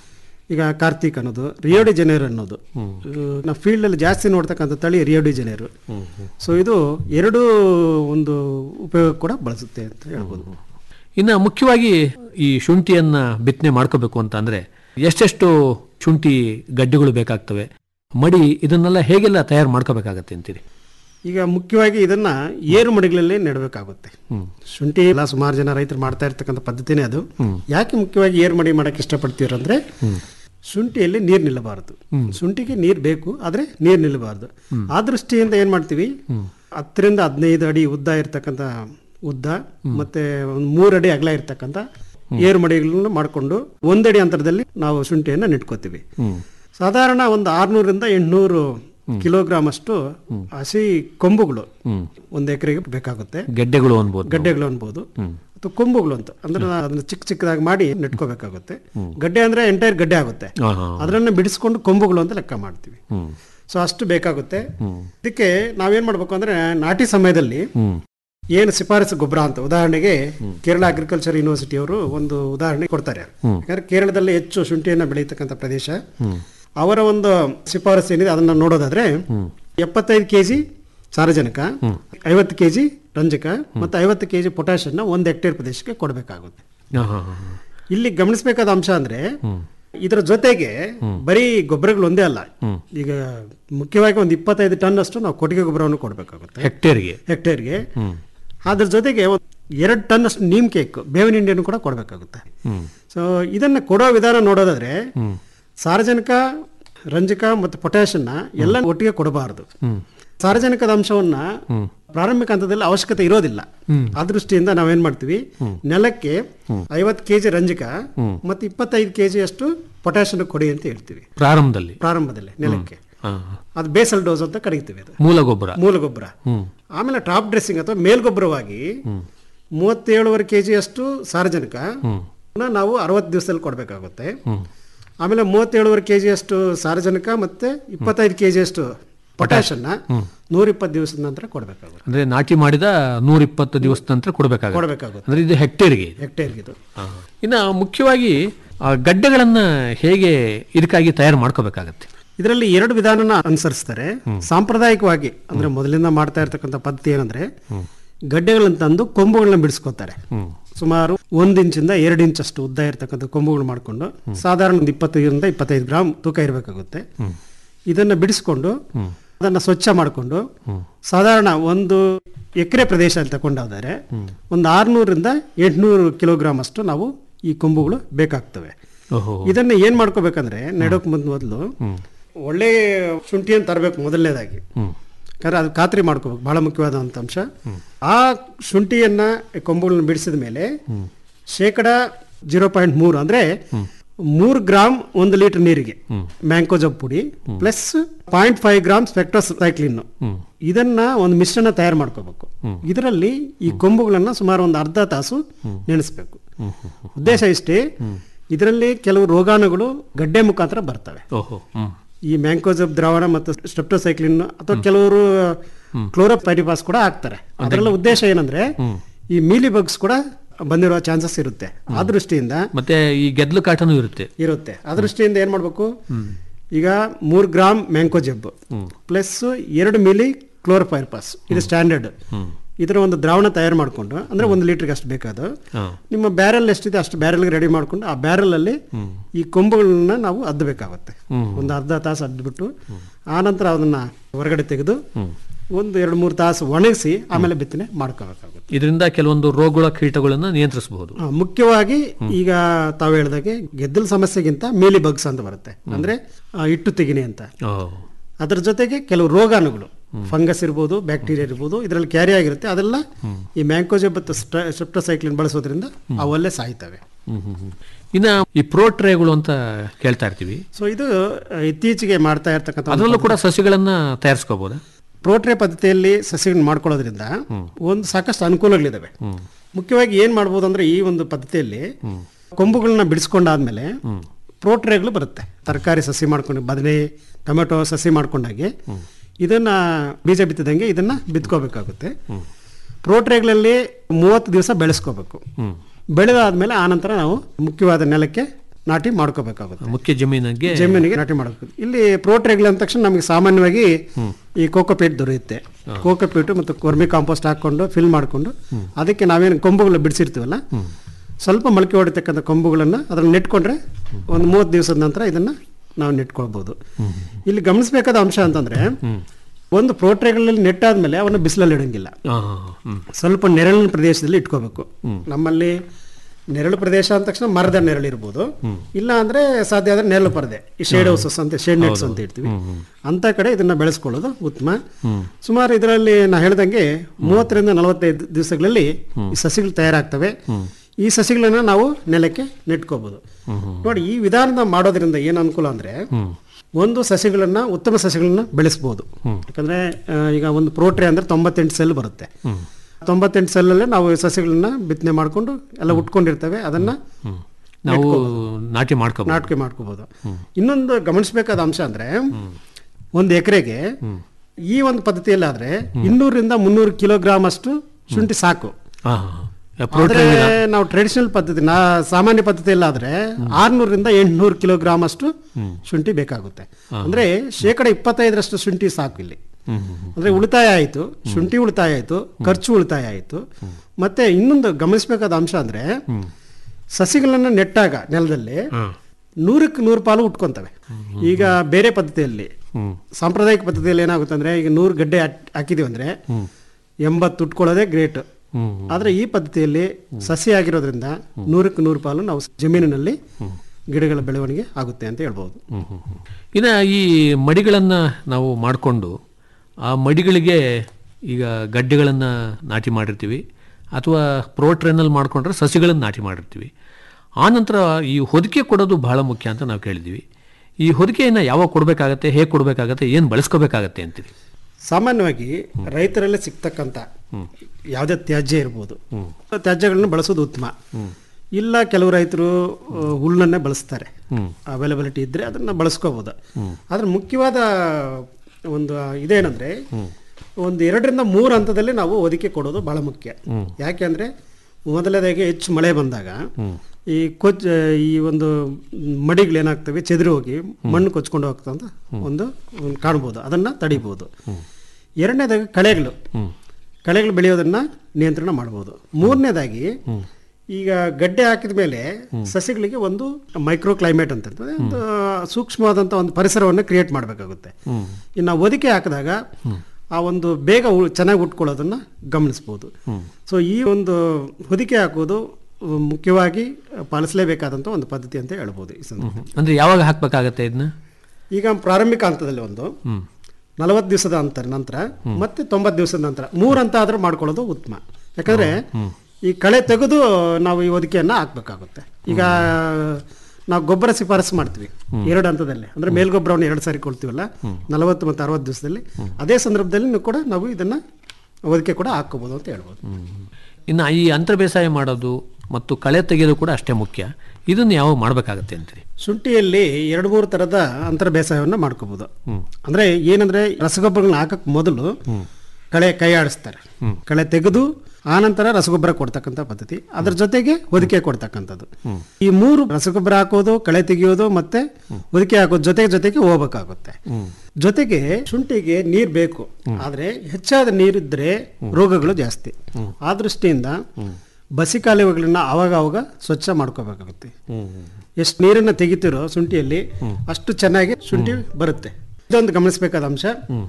ಈಗ ಕಾರ್ತಿಕ್ ಅನ್ನೋದು ರಿಯೋಡಿ ಜನೇರು ಅನ್ನೋದು ನಾವು ಫೀಲ್ಡಲ್ಲಿ ಜಾಸ್ತಿ ನೋಡ್ತಕ್ಕಂಥ ತಳಿ ರಿಯೋಡಿ ಜನೇರು ಸೊ ಇದು ಎರಡು ಒಂದು ಉಪಯೋಗ ಕೂಡ ಬಳಸುತ್ತೆ ಅಂತ ಹೇಳ್ಬೋದು ಇನ್ನು ಮುಖ್ಯವಾಗಿ ಈ ಶುಂಠಿಯನ್ನ ಬಿತ್ತನೆ ಮಾಡ್ಕೋಬೇಕು ಅಂತ ಅಂದ್ರೆ ಎಷ್ಟೆಷ್ಟು ಶುಂಠಿ ಗಡ್ಡೆಗಳು ಬೇಕಾಗ್ತವೆ ಮಡಿ ಇದನ್ನೆಲ್ಲ ಹೇಗೆಲ್ಲ ತಯಾರು ಮಾಡ್ಕೋಬೇಕಾಗತ್ತೆ ಅಂತೀರಿ ಈಗ ಮುಖ್ಯವಾಗಿ ಇದನ್ನ ಏರು ಮಡಿಗಳಲ್ಲಿ ನೆಡಬೇಕಾಗುತ್ತೆ ಶುಂಠಿ ಎಲ್ಲ ಸುಮಾರು ಜನ ರೈತರು ಮಾಡ್ತಾ ಇರ್ತಕ್ಕಂಥ ಪದ್ಧತಿನೇ ಅದು ಯಾಕೆ ಮುಖ್ಯವಾಗಿ ಏರು ಮಡಿ ಮಾಡಕ್ಕೆ ಇಷ್ಟಪಡ್ತೀರಂದ್ರೆ ಶುಂಠಿಯಲ್ಲಿ ನೀರು ನಿಲ್ಲಬಾರದು ಶುಂಠಿಗೆ ನೀರು ಬೇಕು ಆದ್ರೆ ನೀರು ನಿಲ್ಲಬಾರದು ಆ ದೃಷ್ಟಿಯಿಂದ ಏನ್ ಮಾಡ್ತೀವಿ ಹತ್ತರಿಂದ ಹದಿನೈದು ಅಡಿ ಉದ್ದ ಇರ್ತಕ್ಕಂಥ ಉದ್ದ ಮತ್ತೆ ಒಂದು ಮೂರು ಅಡಿ ಅಗಲ ಇರ್ತಕ್ಕಂಥ ಏರು ಮಡಿಗಳನ್ನು ಮಾಡಿಕೊಂಡು ಒಂದಡಿ ಅಂತರದಲ್ಲಿ ನಾವು ಶುಂಠಿಯನ್ನ ನೆಟ್ಕೋತೀವಿ ಸಾಧಾರಣ ಒಂದು ಆರ್ನೂರಿಂದ ಎಂಟ್ನೂರು ಕಿಲೋಗ್ರಾಮ್ ಅಷ್ಟು ಹಸಿ ಕೊಂಬುಗಳು ಒಂದು ಎಕರೆಗೆ ಬೇಕಾಗುತ್ತೆ ಗೆಡ್ಡೆಗಳು ಅನ್ಬೋದು ಗಡ್ಡೆಗಳು ಅನ್ಬೋದು ಅಥವಾ ಕೊಂಬುಗಳು ಅಂತ ಅಂದ್ರೆ ಅದನ್ನ ಚಿಕ್ಕ ಚಿಕ್ಕದಾಗಿ ಮಾಡಿ ನೆಟ್ಕೋಬೇಕಾಗುತ್ತೆ ಗಡ್ಡೆ ಅಂದ್ರೆ ಎಂಟೈರ್ ಗಡ್ಡೆ ಆಗುತ್ತೆ ಆಹಾ. ಅದನ್ನ ಬಿಡಿಸ್ಕೊಂಡು ಕೊಂಬುಗಳು ಅಂತ ಲೆಕ್ಕ ಮಾಡ್ತೀವಿ ಸೊ ಅಷ್ಟು ಬೇಕಾಗುತ್ತೆ ಇದಕ್ಕೆ ನಾವೇನ್ ಮಾಡ್ಬೇಕು ಅಂದ್ರೆ ನಾಟಿ ಸಮಯದಲ್ಲಿ ಏನು ಶಿಫಾರಸು ಗೊಬ್ಬರ ಅಂತ ಉದಾಹರಣೆಗೆ ಕೇರಳ ಅಗ್ರಿಕಲ್ಚರ್ ಯೂನಿವರ್ಸಿಟಿ ಅವರು ಒಂದು ಉದಾಹರಣೆ ಕೊಡ್ತಾರೆ ಯಾಕಂದ್ರೆ ಕೇರಳದಲ್ಲಿ ಹೆಚ್ಚು ಶುಂಠಿಯನ್ನ ಬೆಳೀತಕ್ಕಂಥ ಪ್ರದೇಶ ಅವರ ಒಂದು ಶಿಫಾರಸು ಏನಿದೆ ಅದನ್ನ ನೋಡೋದಾದ್ರೆ ಎಪ್ಪತ್ತೈದು ಕೆಜಿ ಸಾರಜನಕ ಐವತ್ತು ಕೆಜಿ ರಂಜಕ ಮತ್ತು ಐವತ್ತು ಕೆಜಿ ಪೊಟ್ಯಾಷನ್ನ ಒಂದು ಹೆಕ್ಟೇರ್ ಪ್ರದೇಶಕ್ಕೆ ಕೊಡಬೇಕಾಗುತ್ತೆ ಆಹಾ, ಆಹಾ. ಇಲ್ಲಿ ಗಮನಿಸಬೇಕಾದ ಅಂಶ ಅಂದ್ರೆ ಇದರ ಜೊತೆಗೆ ಬರೀ ಗೊಬ್ಬರಗಳು ಒಂದೇ ಅಲ್ಲ ಈಗ ಮುಖ್ಯವಾಗಿ ಒಂದು ಇಪ್ಪತ್ತೈದು ಟನ್ ಅಷ್ಟು ನಾವು ಕೊಟ್ಟಿಗೆ ಗೊಬ್ಬರವನ್ನು ಕೊಡಬೇಕಾಗುತ್ತೆ ಹೆಕ್ಟೇರ್ಗೆ ಹೆಕ್ಟೇರ್ಗೆ ಅದ್ರ ಜೊತೆಗೆ ಒಂದ್ ಎರಡು ಟನ್ ಅಷ್ಟು ನೀಮ್ ಕೇಕ್ ಬೇವಿನ ಹಿಂಡಿಯನ್ನು ಕೂಡ ಕೊಡಬೇಕಾಗುತ್ತೆ ಸೊ ಇದನ್ನ ಕೊಡೋ ವಿಧಾನ ನೋಡೋದಾದ್ರೆ ಸಾರಜನಕ ರಂಜಕ ಮತ್ತು ಪೊಟ್ಯಾಷನ್ನ ಎಲ್ಲ ಒಟ್ಟಿಗೆ ಕೊಡಬಾರದು ಸಾರಜನಕದ ಅಂಶವನ್ನ ಪ್ರಾರಂಭಿಕ ಹಂತದಲ್ಲಿ ಅವಶ್ಯಕತೆ ಇರೋದಿಲ್ಲ ಆ ದೃಷ್ಟಿಯಿಂದ ನಾವೇನ್ ಮಾಡ್ತೀವಿ ನೆಲಕ್ಕೆ ಐವತ್ತು ಕೆಜಿ ರಂಜಕ ಮತ್ತು ಇಪ್ಪತ್ತೈದು ಕೆಜಿ ಅಷ್ಟು ಪೊಟ್ಯಾಷನ್ ಕೊಡಿ ಅಂತ ಹೇಳ್ತೀವಿ ಪ್ರಾರಂಭದಲ್ಲಿ ಪ್ರಾರಂಭದಲ್ಲಿ ನೆಲಕ್ಕೆ ಆ, ಅದು ಬೇಸಲ್ ಡೋಸ್ ಅಂತ ಕರೀತೀವಿ ಅದು ಮೂಲ ಗೊಬ್ಬರ ಮೂಲ ಗೊಬ್ಬರ ಆಮೇಲೆ ಟಾಪ್ ಡ್ರೆಸ್ಸಿಂಗ್ ಅಥವಾ ಮೇಲ್ಗೊಬ್ಬರವಾಗಿ ಮೂವತ್ತೇಳುವರೆ ಕೆ ಅಷ್ಟು ಸಾರಜನಕ ನಾವು ಅರವತ್ತು ದಿವಸದಲ್ಲಿ ಕೊಡಬೇಕಾಗುತ್ತೆ ಆಮೇಲೆ ಮೂವತ್ತೇಳುವರೆ ಕೆ ಅಷ್ಟು ಸಾರಜನಕ ಮತ್ತೆ ಇಪ್ಪತ್ತೈದು ಕೆ ಅಷ್ಟು ಪೊಟ್ಯಾಷನ್ನ ನೂರಿಪ್ಪತ್ತು ದಿವಸದ ನಂತರ ಕೊಡಬೇಕಾಗುತ್ತೆ ಅಂದ್ರೆ ನಾಟಿ ಮಾಡಿದ ನೂರ ಇಪ್ಪತ್ತು ದಿವಸದ ನಂತರ ಕೊಡಬೇಕಾಗುತ್ತೆ ಕೊಡಬೇಕಾಗುತ್ತೆ ಅಂದ್ರೆ ಇದು ಹೆಕ್ಟೇರ್ಗೆ ಇದೆ. ಹೆಕ್ಟೇರ್ಗೆ ಇದು ಇನ್ನು ಮುಖ್ಯವಾಗಿ ಆ ಗಡ್ಡೆಗಳನ್ನ ಹೇಗೆ ಇದಕ್ಕಾಗಿ ತಯಾರು ಮಾಡ್ಕೋಬೇಕಾಗತ್ತೆ ಇದರಲ್ಲಿ ಎರಡು ವಿಧಾನನ ಅನುಸರಿಸ್ತಾರೆ ಸಾಂಪ್ರದಾಯಿಕವಾಗಿ ಅಂದ್ರೆ ಮೊದಲಿಂದ ಮಾಡ್ತಾ ಇರ್ತಕ್ಕಂಥ ಪದ್ಧತಿ ಏನಂದ್ರೆ ಗಡ್ಡೆಗಳನ್ನ ತಂದು ಕೊಂಬುಗಳನ್ನ ಬಿಡಿಸ್ಕೋತಾರೆ ಸುಮಾರು ಒಂದ್ ಇಂಚಿಂದ ಎರಡು ಇಂಚ್ ಅಷ್ಟು ಉದ್ದ ಇರತಕ್ಕಂಥ ಕೊಂಬುಗಳು ಮಾಡಿಕೊಂಡು ಸಾಧಾರಣ ಒಂದು ಇಪ್ಪತ್ತೈದರಿಂದ ಇಪ್ಪತ್ತೈದು ಗ್ರಾಮ್ ತೂಕ ಇರಬೇಕಾಗುತ್ತೆ ಇದನ್ನ ಬಿಡಿಸ್ಕೊಂಡು ಅದನ್ನ ಸ್ವಚ್ಛ ಮಾಡಿಕೊಂಡು ಸಾಧಾರಣ ಒಂದು ಎಕರೆ ಪ್ರದೇಶ ಅಂತ ತಗೊಂಡಾದರೆ ಒಂದು ಆರ್ನೂರಿಂದ ಎಂಟ್ನೂರು ಕಿಲೋಗ್ರಾಮ್ ಅಷ್ಟು ನಾವು ಈ ಕೊಂಬುಗಳು ಬೇಕಾಗ್ತವೆ ಓಹೋ ಇದನ್ನ ಏನ್ ಮಾಡ್ಕೋಬೇಕಂದ್ರೆ ನೆಡೋಕ್ ಮುಂದ್ ಮೊದಲು ಒಳ್ಳೆ ಶುಂಠಿಯನ್ನು ತರಬೇಕು ಮೊದಲನೇದಾಗಿ ಯಾಕಂದ್ರೆ ಅದು ಖಾತ್ರಿ ಮಾಡ್ಕೋಬೇಕು ಬಹಳ ಮುಖ್ಯವಾದಂಥ ಅಂಶ ಆ ಶುಂಠಿಯನ್ನ ಕೊಂಬುಗಳನ್ನ ಬಿಡಿಸಿದ ಮೇಲೆ ಶೇಕಡ ಜೀರೋ ಪಾಯಿಂಟ್ ಮೂರು ಅಂದ್ರೆ ಮೂರು ಗ್ರಾಮ್ ಒಂದು ಲೀಟರ್ ನೀರಿಗೆ ಮ್ಯಾಂಕೋಜಬ್ ಪುಡಿ plus point five gram streptocycline ಇದನ್ನ ಒಂದು ಮಿಶ್ರಣ ತಯಾರು ಮಾಡ್ಕೋಬೇಕು ಇದರಲ್ಲಿ ಈ ಕೊಂಬುಗಳನ್ನ ಸುಮಾರು ಒಂದು ಅರ್ಧ ತಾಸು ನೆನೆಸ್ಬೇಕು ಉದ್ದೇಶ ಇಷ್ಟೇ ಇದರಲ್ಲಿ ಕೆಲವು ರೋಗಾಣುಗಳು ಗಡ್ಡೆ ಮುಖಾಂತರ ಬರ್ತವೆ ಓಹೋ ಹ್ಮ್ ಈ ಮ್ಯಾಂಕೋಜಬ್ ದ್ರಾವಣ ಮತ್ತು ಸ್ಟೆಪ್ಟೋಸೈಕ್ಲಿನ್ ಅಥವಾ ಕೆಲವರು ಕ್ಲೋರೋಪೈರಿಪಾಸ್ ಕೂಡ ಹಾಕ್ತಾರೆ ಅದರೆಲ್ಲ ಉದ್ದೇಶ ಏನಂದ್ರೆ ಈ ಮೀಲಿ ಬಗ್ಸ್ ಕೂಡ ಬಂದಿರೋ ಚಾನ್ಸಸ್ ಇರುತ್ತೆ ಆ ದೃಷ್ಟಿಯಿಂದ ಮತ್ತೆ ಈ ಗೆದ್ಲು ಕಾಟನೂ ಇರುತ್ತೆ ಇರುತ್ತೆ ಆ ದೃಷ್ಟಿಯಿಂದ ಏನ್ ಮಾಡ್ಬೇಕು ಈಗ ಮೂರ್ ಗ್ರಾಮ್ ಮ್ಯಾಂಕೋಜೆಬ್ ಪ್ಲಸ್ ಎರಡು ಮಿಲಿ ಕ್ಲೋರೋಪೈರ್ಪಾಸ್ ಇದು ಸ್ಟ್ಯಾಂಡರ್ಡ್ ಇದರ ಒಂದು ದ್ರಾವಣ ತಯಾರು ಮಾಡ್ಕೊಂಡು ಅಂದ್ರೆ ಒಂದು ಲೀಟರ್ಗೆ ಅಷ್ಟು ಬೇಕಾದ ಹಾ. ನಿಮ್ಮ ಬ್ಯಾರಲ್ ಎಷ್ಟಿದೆ ಅಷ್ಟು ಬ್ಯಾರಲ್ಗೆ ರೆಡಿ ಮಾಡ್ಕೊಂಡು ಆ ಬ್ಯಾರಲ್ ಅಲ್ಲಿ ಈ ಕೊಂಬುಗಳನ್ನ ನಾವು ಅದ್ದಬೇಕಾಗುತ್ತೆ ಒಂದು ಅರ್ಧ ತಾಸು ಅದ್ಬಿಟ್ಟು ಆ ನಂತರ ಅದನ್ನ ಹೊರಗಡೆ ತೆಗೆದು ಒಂದು ಎರಡು ಮೂರು ತಾಸು ಒಣಗಿಸಿ ಆಮೇಲೆ ಬಿತ್ತನೆ ಮಾಡ್ಕೋಬೇಕಾಗುತ್ತೆ ಇದರಿಂದ ಕೆಲವೊಂದು ರೋಗಗಳ ಕೀಟಗಳನ್ನ ನಿಯಂತ್ರಿಸಬಹುದು ಆ, ಮುಖ್ಯವಾಗಿ ಈಗ ತಾವು ಹೇಳಿದಾಗೆ ಗೆದ್ದಲು ಸಮಸ್ಯೆಗಿಂತ ಮೇಲಿ ಬಗ್ಸ್ ಅಂತ ಬರುತ್ತೆ ಅಂದ್ರೆ ಆ, ಇಟ್ಟು ತೆಗಿನಿ ಅಂತ ಅದರ ಜೊತೆಗೆ ಕೆಲವು ರೋಗಾಣುಗಳು ಫಂಗಸ್ ಇರ್ಬೋದು ಬ್ಯಾಕ್ಟೀರಿಯಾ ಇರ್ಬೋದು ಇದರಲ್ಲಿ ಕ್ಯಾರಿ ಆಗಿರುತ್ತೆ ಅದೆಲ್ಲ ಈ ಮ್ಯಾಂಕೋಜೆಬ್ ಮತ್ತು ಸ್ಟ್ರೆಪ್ಟೋಸೈಕ್ಲಿನ್ ಬಳಸೋದ್ರಿಂದ ಅವಲ್ಲೇ ಸಾಯ್ತವೆ ಇನ್ನ ಈ ಪ್ರೋಟ್ರೇಗಳು ಅಂತ ಕೇಳ್ತಾ ಇರ್ತೀವಿ ಸೊ ಇದು ಆ, ಇತ್ತೀಚೆಗೆ ಮಾಡ್ತಾ ಇರ್ತಕ್ಕಂಥ ಒಂದು ಅದರಲ್ಲೂ ಕೂಡ ಸಸಿಗಳನ್ನ ತಯಾರಿಸ್ಕೋಬಹುದಾ ಪ್ರೋಟ್ರೆ ಪದ್ಧತಿಯಲ್ಲಿ ಸಸಿಗಳನ್ನ ಮಾಡ್ಕೊಳ್ಳೋದ್ರಿಂದ ಒಂದು ಸಾಕಷ್ಟು ಅನುಕೂಲಗಳಿದಾವೆ ಮುಖ್ಯವಾಗಿ ಏನ್ ಮಾಡ್ಬೋದು ಅಂದ್ರೆ ಈ ಒಂದು ಪದ್ಧತಿಯಲ್ಲಿ ಕೊಂಬುಗಳನ್ನ ಬಿಡಿಸ್ಕೊಂಡಾದ್ಮೇಲೆ ಪ್ರೋಟ್ರೇಗಳು ಬರುತ್ತೆ ತರಕಾರಿ ಸಸಿ ಮಾಡ್ಕೊಂಡು ಬದನೆ ಟೊಮೆಟೊ ಸಸಿ ಮಾಡ್ಕೊಂಡಾಗೆ ಇದನ್ನ ಬೀಜ ಬಿತ್ತಿದಂಗೆ ಇದನ್ನ ಬಿತ್ಕೋಬೇಕಾಗುತ್ತೆ ಪ್ರೋಟ್ರೇಗಳಲ್ಲಿ ಮೂವತ್ತು ದಿವಸ ಬೆಳೆಸ್ಕೋಬೇಕು ಬೆಳೆದಾದ್ಮೇಲೆ ಆನಂತರ ನಾವು ಮುಖ್ಯವಾದ ನೆಲಕ್ಕೆ ನಾಟಿ ಮಾಡ್ಕೋಬೇಕಾಗುತ್ತೆ ಮುಖ್ಯ ಜಮೀನಿಗೆ ಜಮೀನಿಗೆ ನಾಟಿ ಮಾಡಬೇಕು ಇಲ್ಲಿ ಪ್ರೋಟ್ರೇಗ್ಲ್ ಅಂದ ತಕ್ಷಣ ನಮಗೆ ಸಾಮಾನ್ಯವಾಗಿ ಈ ಕೋಕೋಪೀಟ್ ದೊರೆಯುತ್ತೆ ಕೋಕೋಪೀಟ್ ಮತ್ತು ವರ್ಮಿ ಕಾಂಪೋಸ್ಟ್ ಹಾಕೊಂಡು ಫಿಲ್ ಮಾಡಿಕೊಂಡು ಅದಕ್ಕೆ ನಾವೇನು ಕೊಂಬುಗಳು ಬಿಡಿಸಿರ್ತೀವಲ್ಲ ಸ್ವಲ್ಪ ಮೊಳಕೆ ಹೊಡಿತಕ್ಕಂಥ ಕೊಂಬುಗಳನ್ನು ಅದನ್ನು ನೆಟ್ಕೊಂಡ್ರೆ ಒಂದು ಮೂವತ್ತು ದಿವಸದ ನಂತರ ಇದನ್ನ ನಾವು ನೆಟ್ಕೊಳ್ಬೋದು ಇಲ್ಲಿ ಗಮನಿಸಬೇಕಾದ ಅಂಶ ಅಂತಂದ್ರೆ ಒಂದು ಪ್ರೋಟ್ರೇಗಳಲ್ಲಿ ನೆಟ್ಟಾದ್ಮೇಲೆ ಅವನ್ನ ಬಿಸಿಲಲ್ಲಿ ಇಡಂಗಿಲ್ಲ ಆ, ಹ್ಮ್. ಸ್ವಲ್ಪ ನೆರಳಿನ ಪ್ರದೇಶದಲ್ಲಿ ಇಟ್ಕೋಬೇಕು ನಮ್ಮಲ್ಲಿ ನೆರಳು ಪ್ರದೇಶ ಅಂದ ತಕ್ಷಣ ಮರದ ನೆರಳು ಇರ್ಬೋದು ಇಲ್ಲ ಅಂದ್ರೆ ಸಾಧ್ಯ ಆದ್ರೆ ನೆರಳು ಪರದೆ ಈ ಶೇಡ್ ಹೌಸಸ್ ಅಂತ ಶೇಡ್ ನೆಟ್ಸ್ ಅಂತ ಇರ್ತೀವಿ ಅಂತ ಕಡೆ ಇದನ್ನ ಬೆಳೆಸ್ಕೊಳ್ಳೋದು ಉತ್ತಮ ಸುಮಾರು ಇದರಲ್ಲಿ ನಾ ಹೇಳ್ದಂಗೆ ಮೂವತ್ತರಿಂದ ನಲವತ್ತೈದು ದಿವಸಗಳಲ್ಲಿ ಈ ಸಸಿಗಳು ತಯಾರಾಗ್ತವೆ ಈ ಸಸಿಗಳನ್ನ ನಾವು ನೆಲಕ್ಕೆ ನೆಟ್ಕೋಬಹುದು ನೋಡಿ ಈ ವಿಧಾನದ ಮಾಡೋದ್ರಿಂದ ಏನು ಅನುಕೂಲ ಅಂದ್ರೆ ಒಂದು ಸಸಿಗಳನ್ನ ಉತ್ತಮ ಸಸಿಗಳನ್ನ ಬೆಳೆಸ್ಬೋದು ಯಾಕಂದ್ರೆ ಆ, ಈಗ ಒಂದು ಪ್ರೋಟ್ರೆ ಅಂದ್ರೆ ತೊಂಬತ್ತೆಂಟು ಸೆಲ್ ಬರುತ್ತೆ ತೊಂಬತ್ತೆಂಟು ಸೆಲ್ಲಲ್ಲೇ ನಾವು ಈ ಸಸಿಗಳನ್ನ ಬಿತ್ತನೆ ಮಾಡ್ಕೊಂಡು ಎಲ್ಲ ಉಟ್ಕೊಂಡಿರ್ತವೆ ಅದನ್ನ ನಾವು ನಾಟಿ ಮಾಡ್ಕೋಬಹುದು ನಾಟಿಕೆ ಮಾಡ್ಕೋಬಹುದು ಇನ್ನೊಂದು ಗಮನಿಸಬೇಕಾದ ಅಂಶ ಅಂದ್ರೆ ಒಂದು ಎಕರೆಗೆ ಈ ಒಂದು ಪದ್ಧತಿಯಲ್ಲಾದ್ರೆ ಇನ್ನೂರಿಂದ ಮುನ್ನೂರು ಕಿಲೋಗ್ರಾಮ್ ಅಷ್ಟು ಶುಂಠಿ ಸಾಕು ಆದ್ರೆ ನಾವು ಟ್ರೆಡಿಷನಲ್ ಪದ್ಧತಿ ನಾ ಸಾಮಾನ್ಯ ಪದ್ಧತಿಯಲ್ಲಾದ್ರೆ ಆರ್ನೂರಿಂದ ಎಂಟ್ನೂರು ಕಿಲೋಗ್ರಾಮ್ ಅಷ್ಟು ಶುಂಠಿ ಬೇಕಾಗುತ್ತೆ ಅಂದ್ರೆ ಶೇಕಡ ಇಪ್ಪತ್ತೈದರಷ್ಟು ಶುಂಠಿ ಸಾಕು ಇಲ್ಲಿ ಅಂದ್ರೆ ಉಳಿತಾಯ ಆಯಿತು ಶುಂಠಿ ಉಳಿತಾಯ ಆಯಿತು ಖರ್ಚು ಉಳಿತಾಯ ಆಯಿತು ಮತ್ತೆ ಇನ್ನೊಂದು ಗಮನಿಸಬೇಕಾದ ಅಂಶ ಅಂದ್ರೆ ಸಸಿಗಳನ್ನ ನೆಟ್ಟಾಗ ನೆಲದಲ್ಲಿ ನೂರಕ್ಕೆ ನೂರು ಪಾಲು ಉಟ್ಕೊಂತವೆ ಈಗ ಬೇರೆ ಪದ್ಧತಿಯಲ್ಲಿ ಸಾಂಪ್ರದಾಯಿಕ ಪದ್ಧತಿಯಲ್ಲಿ ಏನಾಗುತ್ತೆ ಅಂದ್ರೆ ಈಗ ನೂರು ಗಡ್ಡೆ ಹಾಕ್- ಹಾಕಿದೀವಿ ಅಂದ್ರೆ ಎಂಬತ್ತು ಉಟ್ಕೊಳ್ಳೋದೇ ಗ್ರೇಟ್ ಆದ್ರೆ ಈ ಪದ್ಧತಿಯಲ್ಲಿ ಸಸಿ ಆಗಿರೋದ್ರಿಂದ ನೂರಕ್ಕೆ ನೂರು ಪಾಲು ನಾವು ಜಮೀನಿನಲ್ಲಿ ಗಿಡಗಳ ಬೆಳವಣಿಗೆ ಆಗುತ್ತೆ ಅಂತ ಹೇಳ್ಬೋದು ಇನ್ನು ಈ ಮಡಿಗಳನ್ನು ನಾವು ಮಾಡಿಕೊಂಡು ಆ ಮಡಿಗಳಿಗೆ ಈಗ ಗಡ್ಡೆಗಳನ್ನು ನಾಟಿ ಮಾಡಿರ್ತೀವಿ ಅಥವಾ ಪ್ರೋಟ್ರೇನಲ್ಲಿ ಮಾಡ್ಕೊಂಡ್ರೆ ಸಸಿಗಳನ್ನು ನಾಟಿ ಮಾಡಿರ್ತೀವಿ ಆ ನಂತರ ಈ ಹೊದಿಕೆ ಕೊಡೋದು ಬಹಳ ಮುಖ್ಯ ಅಂತ ನಾವು ಕೇಳಿದ್ದೀವಿ ಈ ಹೊದಿಕೆಯನ್ನು ಯಾವಾಗ ಕೊಡಬೇಕಾಗತ್ತೆ ಹೇಗೆ ಕೊಡಬೇಕಾಗತ್ತೆ ಏನು ಬಳಸ್ಕೋಬೇಕಾಗತ್ತೆ ಅಂತೀರಿ ಸಾಮಾನ್ಯವಾಗಿ ರೈತರಲ್ಲೇ ಸಿಗ್ತಕ್ಕಂಥ ಯಾವುದೇ ತ್ಯಾಜ್ಯ ಇರ್ಬೋದು ತ್ಯಾಜ್ಯಗಳನ್ನ ಬಳಸೋದು ಉತ್ತಮ ಇಲ್ಲ ಕೆಲವು ರೈತರು ಆ, ಹುಲ್ಲನ್ನೇ ಬಳಸ್ತಾರೆ ಅವೈಲಬಿಲಿಟಿ ಇದ್ರೆ ಅದನ್ನ ಬಳಸ್ಕೋಬಹುದು ಆದ್ರೆ ಮುಖ್ಯವಾದ ಒಂದು ಇದೇನಂದ್ರೆ ಒಂದು ಎರಡರಿಂದ ಮೂರು ಹಂತದಲ್ಲಿ ನಾವು ಒದಿಕೆ ಕೊಡೋದು ಬಹಳ ಮುಖ್ಯ ಯಾಕೆಂದ್ರೆ ಮೊದಲನೇದಾಗಿ ಹೆಚ್ಚು ಮಳೆ ಬಂದಾಗ ಈ ಕೊಚ್ ಈ ಒಂದು ಮಡಿಗಳು ಏನಾಗ್ತವೆ ಚೆದರಿ ಹೋಗಿ ಮಣ್ಣು ಕೊಚ್ಕೊಂಡು ಹೋಗ್ತಂತ ಒಂದು ಒಂದು ಕಾಣ್ಬೋದು ಅದನ್ನ ತಡಿಬೋದು ಎರಡನೇದಾಗಿ ಕಳೆಗಳು ಕಳೆಗಳು ಬೆಳೆಯೋದನ್ನ ನಿಯಂತ್ರಣ ಮಾಡ್ಬೋದು ಮೂರನೇದಾಗಿ ಈಗ ಗಡ್ಡೆ ಹಾಕಿದ ಮೇಲೆ ಸಸಿಗಳಿಗೆ ಒಂದು ಮೈಕ್ರೋ ಕ್ಲೈಮೇಟ್ ಅಂತ ಇರ್ತದೆ ಒಂದು ಸೂಕ್ಷ್ಮವಾದಂಥ ಒಂದು ಪರಿಸರವನ್ನು ಕ್ರಿಯೇಟ್ ಮಾಡಬೇಕಾಗುತ್ತೆ ಇನ್ನು ಒದಿಕೆ ಹಾಕಿದಾಗ ಆ ಒಂದು ಬೇಗ ಉ- ಚೆನ್ನಾಗಿ ಉಟ್ಕೊಳ್ಳೋದನ್ನ ಗಮನಿಸ್ಬೋದು ಸೊ ಈ ಒಂದು ಹೊದಿಕೆ ಹಾಕೋದು ಅಹ್, ಮುಖ್ಯವಾಗಿ ಪಾಲಿಸಲೇಬೇಕಾದಂಥ ಒಂದು ಪದ್ಧತಿ ಅಂತ ಹೇಳ್ಬೋದು ಈ ಸಂದರ್ಭದಲ್ಲಿ ಅಂದರೆ ಯಾವಾಗ ಹಾಕಬೇಕಾಗತ್ತೆ ಇದನ್ನ ಈಗ ಪ್ರಾರಂಭಿಕ ಹಂತದಲ್ಲಿ ಒಂದು ನಲವತ್ತು ದಿವಸದ ಅಂತರ ನಂತರ ಮತ್ತೆ ತೊಂಬತ್ತು ದಿವಸದ ನಂತರ ಮೂರು ಹಂತ ಆದ್ರೂ ಮಾಡ್ಕೊಳ್ಳೋದು ಉತ್ತಮ ಯಾಕಂದ್ರೆ ಈ ಕಳೆ ತೆಗೆದು ನಾವು ಈ ಹೊದಿಕೆಯನ್ನ ಹಾಕ್ಬೇಕಾಗುತ್ತೆ ಈಗ ನಾವು ಗೊಬ್ಬರ ಶಿಫಾರಸು ಮಾಡ್ತೀವಿ ಎರಡು ಹಂತದಲ್ಲಿ ಅಂದ್ರೆ ಮೇಲ್ಗೊಬ್ಬರವನ್ನು ಎರಡು ಸಾರಿ ಕೊಡ್ತೀವಲ್ಲ ನಲವತ್ತು ಮತ್ತು ಅರವತ್ತು ದಿವಸದಲ್ಲಿ ಅದೇ ಸಂದರ್ಭದಲ್ಲಿ ಕೂಡ ನಾವು ಇದನ್ನ ಹೊದಿಕೆ ಕೂಡ ಹಾಕೋಬಹುದು ಅಂತ ಹೇಳ್ಬೋದು ಇನ್ನು ಈ ಅಂತರ ಬೇಸಾಯ ಮಾಡೋದು ಮತ್ತು ಕಳೆ ತೆಗೆಯೋದು ಕೂಡ ಅಷ್ಟೇ ಮುಖ್ಯ ಇದನ್ನು ಯಾವಾಗ ಮಾಡಬೇಕಾಗತ್ತೆ ಅಂತೀರಿ ಶುಂಠಿಯಲ್ಲಿ ಎರಡು ಮೂರು ತರದ ಅಂತರ ಬೇಸಾಯವನ್ನ ಮಾಡ್ಕೋಬಹುದು ಅಂದ್ರೆ ಏನಂದ್ರೆ ರಸಗೊಬ್ಬರಗಳನ್ನ ಹಾಕಕ್ ಮೊದಲು ಕಳೆ ಕೈ ಆಡಿಸ್ತಾರೆ ಕಳೆ ತೆಗೆದು ಆನಂತರ ರಸಗೊಬ್ಬರ ಕೊಡ್ತಕ್ಕಂಥ ಪದ್ಧತಿ ಅದ್ರ ಜೊತೆಗೆ ಹೊದಿಕೆ ಕೊಡ್ತಕ್ಕಂಥದ್ದು ಈ ಮೂರು ರಸಗೊಬ್ಬರ ಹಾಕೋದು ಕಳೆ ತೆಗೆಯೋದು ಮತ್ತೆ ಹೊದಿಕೆ ಹಾಕೋದು ಜೊತೆ ಜೊತೆಗೆ ಹೋಗ್ಬೇಕಾಗುತ್ತೆ ಜೊತೆಗೆ ಶುಂಠಿಗೆ ನೀರ್ ಬೇಕು ಆದ್ರೆ ಹೆಚ್ಚಾದ ನೀರಿದ್ರೆ ರೋಗಗಳು ಜಾಸ್ತಿ ಆ ದೃಷ್ಟಿಯಿಂದ ಬಸಿ ಕಾಲುವೆಗಳನ್ನ ಅವಾಗ ಅವಾಗ ಸ್ವಚ್ಛ ಮಾಡ್ಕೋಬೇಕಾಗುತ್ತೆ ಎಷ್ಟು ನೀರನ್ನ ತೆಗಿತಿರೋ ಶುಂಠಿಯಲ್ಲಿ ಅಷ್ಟು ಚೆನ್ನಾಗಿ ಶುಂಠಿ ಬರುತ್ತೆ ಇದೊಂದು ಗಮನಿಸಬೇಕಾದ ಅಂಶ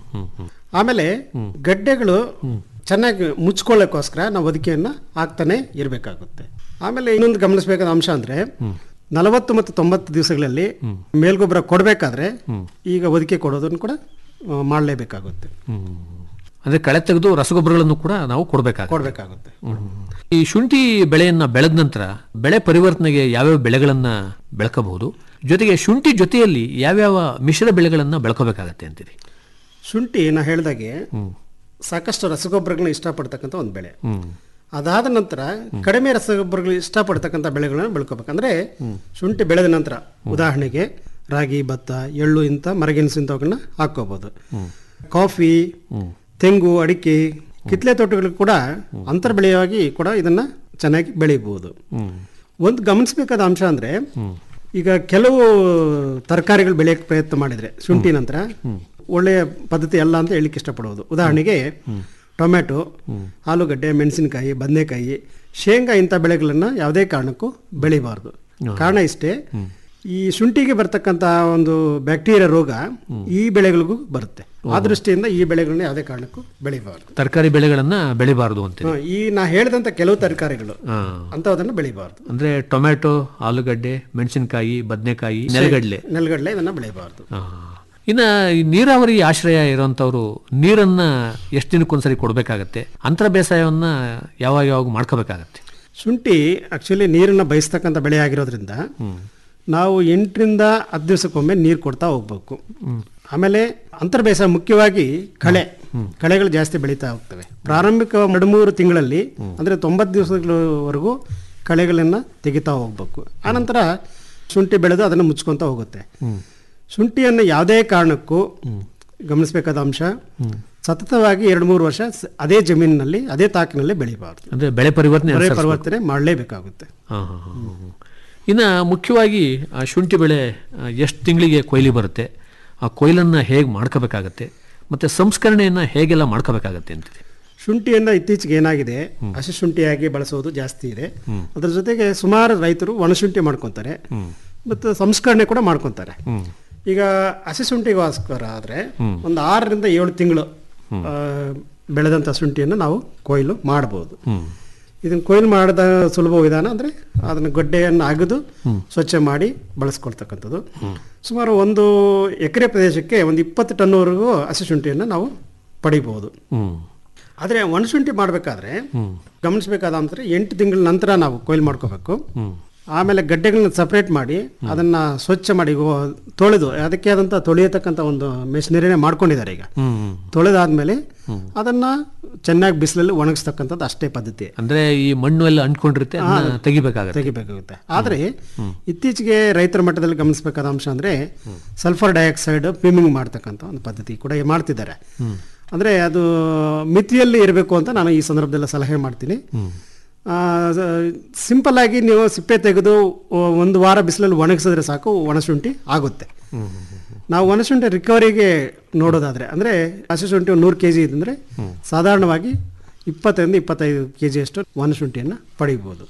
ಆಮೇಲೆ ಗಡ್ಡೆಗಳು ಚೆನ್ನಾಗಿ ಮುಚ್ಕೊಳ್ಳೋಕ್ಕೋಸ್ಕರ ನಾವು ಒದಿಕೆಯನ್ನ ಹಾಕ್ತಾನೆ ಇರಬೇಕಾಗುತ್ತೆ ಆಮೇಲೆ ಇನ್ನೊಂದು ಗಮನಿಸಬೇಕಾದ ಅಂಶ ಅಂದ್ರೆ ನಲವತ್ತು ಮತ್ತು ತೊಂಬತ್ತು ದಿವಸಗಳಲ್ಲಿ ಮೇಲ್ಗೊಬ್ಬರ ಕೊಡಬೇಕಾದ್ರೆ ಈಗ ಒದಿಕೆ ಕೊಡೋದನ್ನು ಕೂಡ ಆ, ಮಾಡಲೇಬೇಕಾಗುತ್ತೆ ಅಂದರೆ ಕಳೆ ತೆಗೆದು ರಸಗೊಬ್ಬರಗಳನ್ನು ಕೂಡ ನಾವು ಕೊಡಬೇಕಾಗುತ್ತೆ ಕೊಡಬೇಕಾಗುತ್ತೆ ಈ ಶುಂಠಿ ಬೆಳೆಯನ್ನ ಬೆಳೆದ ನಂತರ ಬೆಳೆ ಪರಿವರ್ತನೆಗೆ ಯಾವ್ಯಾವ ಬೆಳೆಗಳನ್ನ ಬೆಳ್ಕೋಬಹುದು ಜೊತೆಗೆ ಶುಂಠಿ ಜೊತೆಯಲ್ಲಿ ಯಾವ್ಯಾವ ಮಿಶ್ರ ಬೆಳೆಗಳನ್ನ ಬೆಳ್ಕೋಬೇಕಾಗತ್ತೆ ಅಂತೀರಿ ಶುಂಠಿ ನಾ ಹೇಳ್ದಾಗೆ ಸಾಕಷ್ಟು ರಸಗೊಬ್ಬರಗಳನ್ನ ಇಷ್ಟಪಡ್ತಕ್ಕಂಥ ಒಂದು ಬೆಳೆ ಅದಾದ ನಂತರ ಕಡಿಮೆ ರಸಗೊಬ್ಬರಗಳು ಇಷ್ಟಪಡ್ತಕ್ಕಂಥ ಬೆಳೆಗಳನ್ನ ಬೆಳ್ಕೋಬೇಕು ಅಂದ್ರೆ ಶುಂಠಿ ಬೆಳೆದ ನಂತರ ಉದಾಹರಣೆಗೆ ರಾಗಿ ಭತ್ತ ಎಳ್ಳು ಇಂಥ ಮರಗೆಣಸು ಇಂಥವನ್ನ ಹಾಕೋಬಹುದು ಕಾಫಿ ತೆಂಗು ಅಡಿಕೆ ಕಿತ್ಲೆ ತೋಟಗಳು ಕೂಡ ಅಂತರ್ ಬೆಳೆಯಾಗಿ ಕೂಡ ಇದನ್ನ ಚೆನ್ನಾಗಿ ಬೆಳಿಬಹುದು ಒಂದು ಗಮನಿಸಬೇಕಾದ ಅಂಶ ಅಂದ್ರೆ ಈಗ ಕೆಲವು ತರಕಾರಿಗಳು ಬೆಳೆಯಕ್ಕೆ ಪ್ರಯತ್ನ ಮಾಡಿದ್ರೆ ಶುಂಠಿ ನಂತರ ಒಳ್ಳೆಯ ಪದ್ಧತಿ ಅಲ್ಲ ಅಂತ ಹೇಳಲಿಕ್ಕೆ ಇಷ್ಟಪಡೋದು ಉದಾಹರಣೆಗೆ ಟೊಮೆಟೊ ಆಲೂಗಡ್ಡೆ ಮೆಣಸಿನಕಾಯಿ ಬದನೆಕಾಯಿ ಶೇಂಗಾ ಇಂಥ ಬೆಳೆಗಳನ್ನ ಯಾವುದೇ ಕಾರಣಕ್ಕೂ ಬೆಳಿಬಾರ್ದು ಕಾರಣ ಇಷ್ಟೇ ಈ ಶುಂಠಿಗೆ ಬರ್ತಕ್ಕಂಥ ಒಂದು ಬ್ಯಾಕ್ಟೀರಿಯಾ ರೋಗ ಈ ಬೆಳೆಗಳಿಗೂ ಬರುತ್ತೆ ಆ ದೃಷ್ಟಿಯಿಂದ ಈ ಬೆಳೆಗಳನ್ನ ಯಾವುದೇ ಕಾರಣಕ್ಕೂ ಬೆಳಿಬಾರ್ದು ತರಕಾರಿ ಬೆಳೆಗಳನ್ನ ಬೆಳಿಬಾರದು ಅಂತೀರಿ ಹ, ಈ ನಾ ಹೇಳಿದಂತ ಕೆಲವು ತರಕಾರಿಗಳು ಹಾ. ಅಂತವದನ್ನ ಬೆಳಿಬಾರ್ದು ಅಂದ್ರೆ ಟೊಮೆಟೊ ಆಲೂಗಡ್ಡೆ ಮೆಣಸಿನಕಾಯಿ ಬದನೆಕಾಯಿ ನೆಲಗಡಲೆ ನೆಲಗಡಲೆ ಇದನ್ನ ಬೆಳಿಬಾರ್ದು ಇನ್ನ ಈ ನೀರಾವರಿ ಆಶ್ರಯ ಇರುವಂತವ್ರು ನೀರನ್ನ ಎಷ್ಟು ದಿನಕ್ಕೊಂದ್ಸರಿ ಕೊಡ್ಬೇಕಾಗತ್ತೆ ಅಂತರ ಬೇಸಾಯವನ್ನ ಯಾವಾಗ ಯಾವಾಗ ಮಾಡ್ಕೋಬೇಕಾಗತ್ತೆ ಶುಂಠಿ ಆಕ್ಚುಲಿ ನೀರನ್ನ ಬಯಸ್ತಕ್ಕಂಥ ಬೆಳೆ ಆಗಿರೋದ್ರಿಂದ ನಾವು ಎಂಟರಿಂದ ಹತ್ತು ದಿವಸಕ್ಕೊಮ್ಮೆ ನೀರು ಕೊಡ್ತಾ ಹೋಗ್ಬೇಕು ಆಮೇಲೆ ಅಂತರ್ ಬೇಸಾಯ ಮುಖ್ಯವಾಗಿ ಕಳೆ ಕಳೆಗಳು ಜಾಸ್ತಿ ಬೆಳೀತಾ ಹೋಗ್ತವೆ ಪ್ರಾರಂಭಿಕ ಎರಡು ಮೂರು ತಿಂಗಳಲ್ಲಿ ಅಂದ್ರೆ ತೊಂಬತ್ತು ದಿವಸಗಳವರೆಗೂ ಕಳೆಗಳನ್ನ ತೆಗಿತಾ ಹೋಗ್ಬೇಕು ಆನಂತರ ಶುಂಠಿ ಬೆಳೆದು ಅದನ್ನು ಮುಚ್ಕೊಂತ ಹೋಗುತ್ತೆ ಶುಂಠಿಯನ್ನು ಯಾವುದೇ ಕಾರಣಕ್ಕೂ ಗಮನಿಸಬೇಕಾದ ಅಂಶ ಸತತವಾಗಿ ಎರಡು ಮೂರು ವರ್ಷ ಸ- ಅದೇ ಜಮೀನಿನಲ್ಲಿ ಅದೇ ತಾಕಿನಲ್ಲಿ ಬೆಳಿಬಾರ್ದು ಅಂದ್ರೆ ಬೆಳೆ ಪರಿವರ್ತನೆ ಬೆಳೆ ಅನುಸರಿಸ್ಬೇಕು. ಪರಿವರ್ತನೆ ಮಾಡಲೇಬೇಕಾಗುತ್ತೆ ಹಾ, ಹಾ, ಹಾ, ಹಾ, ಹಾ. ಇನ್ನ ಮುಖ್ಯವಾಗಿ ಆ ಶುಂಠಿ ಬೆಳೆ ಎಷ್ಟು ತಿಂಗಳಿಗೆ ಕೊಯ್ಲಿ ಬರುತ್ತೆ ಆ ಕೊಯ್ಲನ್ನ ಹೇಗೆ ಮಾಡ್ಕೋಬೇಕಾಗತ್ತೆ ಮತ್ತೆ ಸಂಸ್ಕರಣೆಯನ್ನ ಹೇಗೆಲ್ಲ ಮಾಡ್ಕೋಬೇಕಾಗತ್ತೆ ಅಂತೀರಿ ಶುಂಠಿಯಿಂದ ಇತ್ತೀಚೆಗೆ ಏನಾಗಿದೆ ಹಸಿ ಶುಂಠಿಯಾಗಿ ಬಳಸೋದು ಜಾಸ್ತಿ ಇದೆ ಅದ್ರ ಜೊತೆಗೆ ಸುಮಾರು ರೈತರು ಒಣಶುಂಠಿ ಮಾಡ್ಕೊತಾರೆ ಮತ್ತು ಸಂಸ್ಕರಣೆ ಕೂಡ ಮಾಡ್ಕೊತಾರೆ ಈಗ ಹಸಿ ಶುಂಠಿಗೋಸ್ಕರ ಆದ್ರೆ ಒಂದು ಆರರಿಂದ ಏಳು ತಿಂಗಳು ಆ, ಬೆಳೆದಂಥ ಶುಂಠಿಯನ್ನು ನಾವು ಕೊಯ್ಲು ಮಾಡಬಹುದು ಇದನ್ನ ಕೊಯ್ಲು ಮಾಡಿದ ಸುಲಭ ವಿಧಾನ ಅಂದ್ರೆ ಅದನ್ನ ಗಡ್ಡೆಯನ್ನು ಅಗೆದು ಸ್ವಚ್ಛ ಮಾಡಿ ಬಳಸ್ಕೊಳ್ತಕ್ಕಂಥದ್ದು ಸುಮಾರು ಒಂದು ಎಕರೆ ಪ್ರದೇಶಕ್ಕೆ ಒಂದು ಇಪ್ಪತ್ತು ಟನ್ವರೆಗೂ ಹಸಿ ಶುಂಠಿಯನ್ನು ನಾವು ಪಡಿಬಹುದು ಆದರೆ ಒಣಶುಂಠಿ ಮಾಡಬೇಕಾದ್ರೆ ಗಮನಿಸಬೇಕಾದ ಅಂದ್ರೆ ಎಂಟು ತಿಂಗಳ ನಂತರ ನಾವು ಕೊಯ್ಲು ಮಾಡ್ಕೋಬೇಕು ಆಮೇಲೆ ಗಡ್ಡೆಗಳನ್ನ ಸಪ್ರೇಟ್ ಮಾಡಿ ಅದನ್ನ ಸ್ವಚ್ಛ ಮಾಡಿ ಗೋ- ತೊಳೆದು ಅದಕ್ಕೆ ಆದಂತ ತೊಳೆಯತಕ್ಕಂಥ ಒಂದು ಮೆಷಿನರಿನೇ ಮಾಡ್ಕೊಂಡಿದ್ದಾರೆ ಈಗ ತೊಳೆದಾದ್ಮೇಲೆ ಅದನ್ನ ಚೆನ್ನಾಗಿ ಬಿಸಿಲಲ್ಲಿ ಒಣಗಿಸ್ತಕ್ಕಂಥದ್ದು ಅಷ್ಟೇ ಪದ್ಧತಿ ಅಂದ್ರೆ ಈ ಮಣ್ಣು ಎಲ್ಲ ಅಂಟ್ಕೊಂಡಿರುತ್ತೆ ಅದನ್ನ ಹಾ, ತೆಗಿಬೇಕಾಗತ್ತೆ ತೆಗಿಬೇಕಾಗುತ್ತೆ ಆದ್ರೆ ಇತ್ತೀಚೆಗೆ ರೈತರ ಮಟ್ಟದಲ್ಲಿ ಗಮನಿಸಬೇಕಾದ ಅಂಶ ಅಂದ್ರೆ ಸಲ್ಫರ್ ಡೈಆಕ್ಸೈಡ್ ಫಿಮಿಂಗ್ ಮಾಡ್ತಕ್ಕಂಥ ಒಂದು ಪದ್ಧತಿ ಕೂಡ ಮಾಡ್ತಿದ್ದಾರೆ ಅಂದ್ರೆ ಅದು ಮಿತಿಯಲ್ಲಿ ಇರಬೇಕು ಅಂತ ನಾನು ಈ ಸಂದರ್ಭದಲ್ಲಿ ಸಲಹೆ ಮಾಡ್ತೀನಿ ಸಿಂಪಲ್ ಆಗಿ ನೀವು ಸಿಪ್ಪೆ ತೆಗೆದು ಒ- ಒಂದು ವಾರ ಬಿಸಿಲಲ್ಲಿ ಒಣಗಿಸಿದ್ರೆ ಸಾಕು ಒಣಶುಂಠಿ ಆಗುತ್ತೆ ನಾವು ಒಣಶುಂಠಿ ರಿಕವರಿಗೆ ನೋಡೋದಾದ್ರೆ ಅಂದ್ರೆ ಹಸಿ ಶುಂಠಿ ಒಂದು ನೂರು ಕೆ ಜಿ ಇದ್ರೆ ಸಾಧಾರಣವಾಗಿ ಇಪ್ಪತ್ತರಿಂದ ಇಪ್ಪತ್ತೈದು ಕೆ ಜಿಯಷ್ಟು ಒಣಶುಂಠಿಯನ್ನು ಪಡಿಬೋದು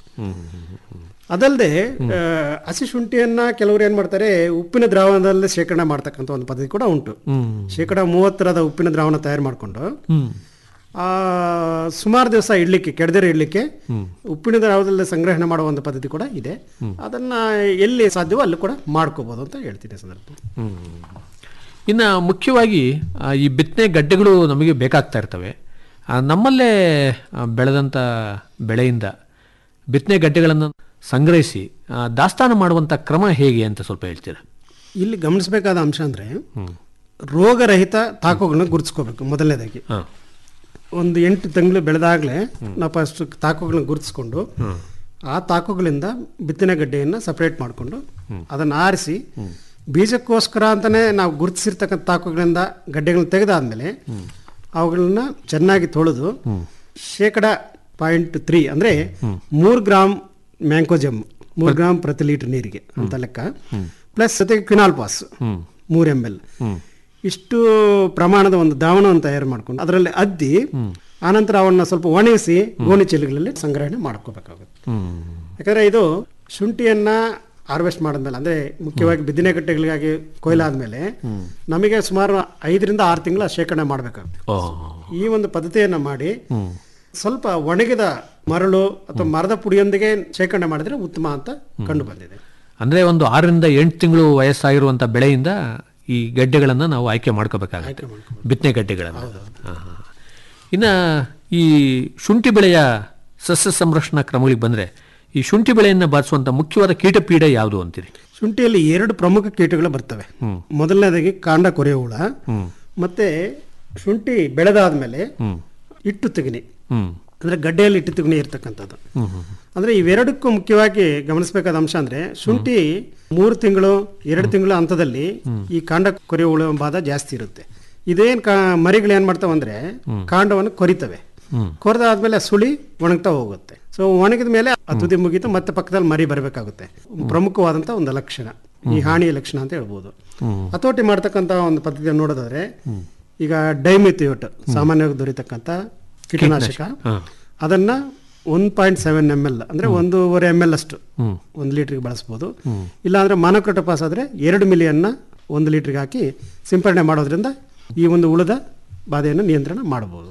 ಅದಲ್ಲದೆ ಆ, ಹಸಿ ಶುಂಠಿಯನ್ನ ಕೆಲವರು ಏನ್ ಮಾಡ್ತಾರೆ ಉಪ್ಪಿನ ದ್ರಾವಣದಲ್ಲಿ ಶೇಖರಣೆ ಮಾಡ್ತಕ್ಕಂಥ ಒಂದು ಪದ್ಧತಿ ಕೂಡ ಉಂಟು ಶೇಕಡ ಮೂವತ್ತರದ ಉಪ್ಪಿನ ದ್ರಾವಣ ತಯಾರು ಮಾಡಿಕೊಂಡು ಆ ಸುಮಾರು ದಿವಸ ಇಡ್ಲಿಕ್ಕೆ ಕೆಡದಿರೋ ಇಡ್ಲಿಕ್ಕೆ ಉಪ್ಪಿನ ದ್ರಾವಣದಲ್ಲಿ ಸಂಗ್ರಹಣೆ ಮಾಡುವ ಒಂದು ಪದ್ಧತಿ ಕೂಡ ಇದೆ ಅದನ್ನ ಎಲ್ಲಿ ಸಾಧ್ಯವೋ ಅಲ್ಲಿ ಕೂಡ ಮಾಡ್ಕೋಬಹುದು ಅಂತ ಹೇಳ್ತೀನಿ ಈ ಸಂದರ್ಭದಲ್ಲಿ ಇನ್ನ ಮುಖ್ಯವಾಗಿ ಆ, ಈ ಬಿತ್ತನೆ ಗಡ್ಡೆಗಳು ನಮಗೆ ಬೇಕಾಗ್ತಾ ಇರ್ತವೆ ಆ, ನಮ್ಮಲ್ಲೇ ಆ, ಬೆಳೆದಂಥ ಬೆಳೆಯಿಂದ ಬಿತ್ತನೆ ಗಡ್ಡೆಗಳನ್ನು ಸಂಗ್ರಹಿಸಿ ಆ, ದಾಸ್ತಾನು ಮಾಡುವಂಥ ಕ್ರಮ ಹೇಗೆ ಅಂತ ಸ್ವಲ್ಪ ಹೇಳ್ತೀರಾ ಇಲ್ಲಿ ಗಮನಿಸಬೇಕಾದ ಅಂಶ ಅಂದ್ರೆ ರೋಗರಹಿತ ತಾಕುಗಳನ್ನ ಗುರುತಿಸ್ಕೋಬೇಕು ಮೊದಲನೇದಾಗಿ ಒಂದು ಎಂಟು ತಿಂಗಳು ಬೆಳೆದಾಗಲೇ ನಾವು ಫಸ್ಟ್ ತಾಕುಗಳನ್ನ ಗುರುತಿಸ್ಕೊಂಡು ಆ ತಾಕುಗಳಿಂದ ಬಿತ್ತನೆ ಗಡ್ಡೆಯನ್ನು ಸಪರೇಟ್ ಮಾಡಿಕೊಂಡು ಅದನ್ನು ಆರಿಸಿ ಬೀಜಕ್ಕೋಸ್ಕರ ಅಂತಾನೆ ನಾವು ಗುರುತಿಸಿರ್ತಕ್ಕಂಥ ತಾಕುಗಳಿಂದ ಗಡ್ಡೆಗಳನ್ನ ತೆಗೆದಾದ್ಮೇಲೆ ಅವುಗಳನ್ನ ಚೆನ್ನಾಗಿ ತೊಳೆದು ಶೇಕಡ ಪಾಯಿಂಟ್ ತ್ರೀ ಅಂದ್ರೆ ಮೂರು ಗ್ರಾಮ್ ಮ್ಯಾಂಕೋಜಮ್ ಮೂರು ಗ್ರಾಮ್ ಪ್ರತಿ ಲೀಟರ್ ನೀರಿಗೆ ಅಂತ ಲೆಕ್ಕ ಪ್ಲಸ್ ಜೊತೆಗೆ ಕ್ವಿನಾಲ್ ಪಾಸ್ ಮೂರು ಎಮ್ ಎಲ್ ಇಷ್ಟು ಪ್ರಮಾಣದ ಒಂದು ದ್ರಾವಣವನ್ನು ತಯಾರು ಮಾಡ್ಕೊಂಡು ಅದರಲ್ಲಿ ಅದ್ದಿ ಆನಂತರ ಅವನ್ನ ಸ್ವಲ್ಪ ಒಣಗಿಸಿ ಗೋಣಿ ಚೀಲಗಳಲ್ಲಿ ಸಂಗ್ರಹಣೆ ಮಾಡ್ಕೋಬೇಕಾಗುತ್ತೆ ಯಾಕಂದ್ರೆ ಇದು ಶುಂಠಿಯನ್ನ ಹಾರ್ವೆಸ್ಟ್ ಮಾಡಿದ್ಮೇಲೆ ಅಂದ್ರೆ ಮುಖ್ಯವಾಗಿ ಬಿದಿನೆ ಗಟ್ಟೆಗಳಿಗಾಗಿ ಕೊಯ್ಲಾದ್ಮೇಲೆ ನಮಗೆ ಸುಮಾರು ಐದರಿಂದ ಆರು ತಿಂಗಳ ಶೇಖರಣೆ ಮಾಡಬೇಕಾಗುತ್ತೆ ಈ ಒಂದು ಪದ್ಧತಿಯನ್ನ ಮಾಡಿ ಸ್ವಲ್ಪ ಒಣಗಿದ ಮರಳು ಅಥವಾ ಮರದ ಪುಡಿಯೊಂದಿಗೆ ಶೇಖರಣೆ ಮಾಡಿದ್ರೆ ಉತ್ತಮ ಅಂತ ಕಂಡು ಬಂದಿದೆ ಅಂದ್ರೆ ಒಂದು ಆರರಿಂದ ಎಂಟು ತಿಂಗಳು ವಯಸ್ಸಾಗಿರುವಂಥ ಬೆಳೆಯಿಂದ ಈ ಗಡ್ಡೆಗಳನ್ನು ನಾವು ಆಯ್ಕೆ ಮಾಡ್ಕೋಬೇಕಾಗುತ್ತೆ ಬಿತ್ತನೆ ಗಡ್ಡೆಗಳನ್ನು ಹಾ, ಹಾ. ಇನ್ನ ಈ ಶುಂಠಿ ಬೆಳೆಯ ಸಸ್ಯ ಸಂರಕ್ಷಣಾ ಕ್ರಮಗಳಿಗೆ ಬಂದ್ರೆ ಈ ಶುಂಠಿ ಬೆಳೆಯನ್ನು ಬಾಧಿಸುವಂತ ಮುಖ್ಯವಾದ ಕೀಟಪೀಡೆ ಯಾವುದು ಅಂತೀರಿ ಶುಂಠಿಯಲ್ಲಿ ಎರಡು ಪ್ರಮುಖ ಕೀಟಗಳು ಬರ್ತವೆ ಮೊದಲನೇದಾಗಿ ಕಾಂಡ ಕೊರೆಯ ಹುಳ ಮತ್ತೆ ಶುಂಠಿ ಬೆಳೆದಾದ್ಮೇಲೆ ಇಟ್ಟು ತೆಗಿನಿ ಅಂದ್ರೆ ಗಡ್ಡೆಯಲ್ಲಿ ಇಟ್ಟು ತಿಗುಣಿ ಇರ್ತಕ್ಕಂಥದ್ದು ಅಂದ್ರೆ ಇವೆರಡಕ್ಕೂ ಮುಖ್ಯವಾಗಿ ಗಮನಿಸಬೇಕಾದ ಅಂಶ ಅಂದ್ರೆ ಶುಂಠಿ ಮೂರು ತಿಂಗಳು ಎರಡು ತಿಂಗಳ ಹಂತದಲ್ಲಿ ಈ ಕಾಂಡ ಕೊರೆಯುವ ಹುಳ ಬಾಧ ಜಾಸ್ತಿ ಇರುತ್ತೆ ಇದೇನ್ ಕಾ ಮರಿಗಳು ಏನ್ ಮಾಡ್ತಾವ ಅಂದ್ರೆ ಕಾಂಡವನ್ನು ಕೊರಿತವೆ ಕೊರೆದಾದ್ಮೇಲೆ ಸುಳಿ ಒಣಗ್ತಾ ಹೋಗುತ್ತೆ ಸೊ ಒಣಗಿದ ಮೇಲೆ ಆ ತುದಿ ಮುಗಿತು ಮತ್ತೆ ಪಕ್ಕದಲ್ಲಿ ಮರಿ ಬರಬೇಕಾಗುತ್ತೆ ಪ್ರಮುಖವಾದಂತ ಒಂದು ಲಕ್ಷಣ ಈ ಹಾನಿಯ ಲಕ್ಷಣ ಅಂತ ಹೇಳ್ಬೋದು ಹತೋಟಿ ಮಾಡ್ತಕ್ಕಂತ ಒಂದು ಪದ್ಧತಿಯನ್ನು ನೋಡೋದಾದ್ರೆ ಈಗ ಡೈಮಿಥಿಯೋಟ್ ಸಾಮಾನ್ಯವಾಗಿ ದೊರೀತಕ್ಕಂಥ ಕೀಟನಾಶಕ ಅದನ್ನ one point seven M L ಅಂದ್ರೆ ಒಂದೂವರೆ ಎಮ್ ಎಲ್ ಅಷ್ಟು ಒಂದು ಲೀಟರ್ಗೆ ಬಳಸ್ಬೋದು ಇಲ್ಲಾಂದ್ರೆ ಮಾನೋಕ್ರೋಟೋಪಾಸ್ ಆದ್ರೆ ಎರಡು ಮಿಲಿಯನ್ನ ಒಂದು ಲೀಟರ್ಗೆ ಹಾಕಿ ಸಿಂಪರಣೆ ಮಾಡೋದ್ರಿಂದ ಈ ಒಂದು ಉಳಿದ ಬಾಧೆಯನ್ನು ನಿಯಂತ್ರಣ ಮಾಡಬಹುದು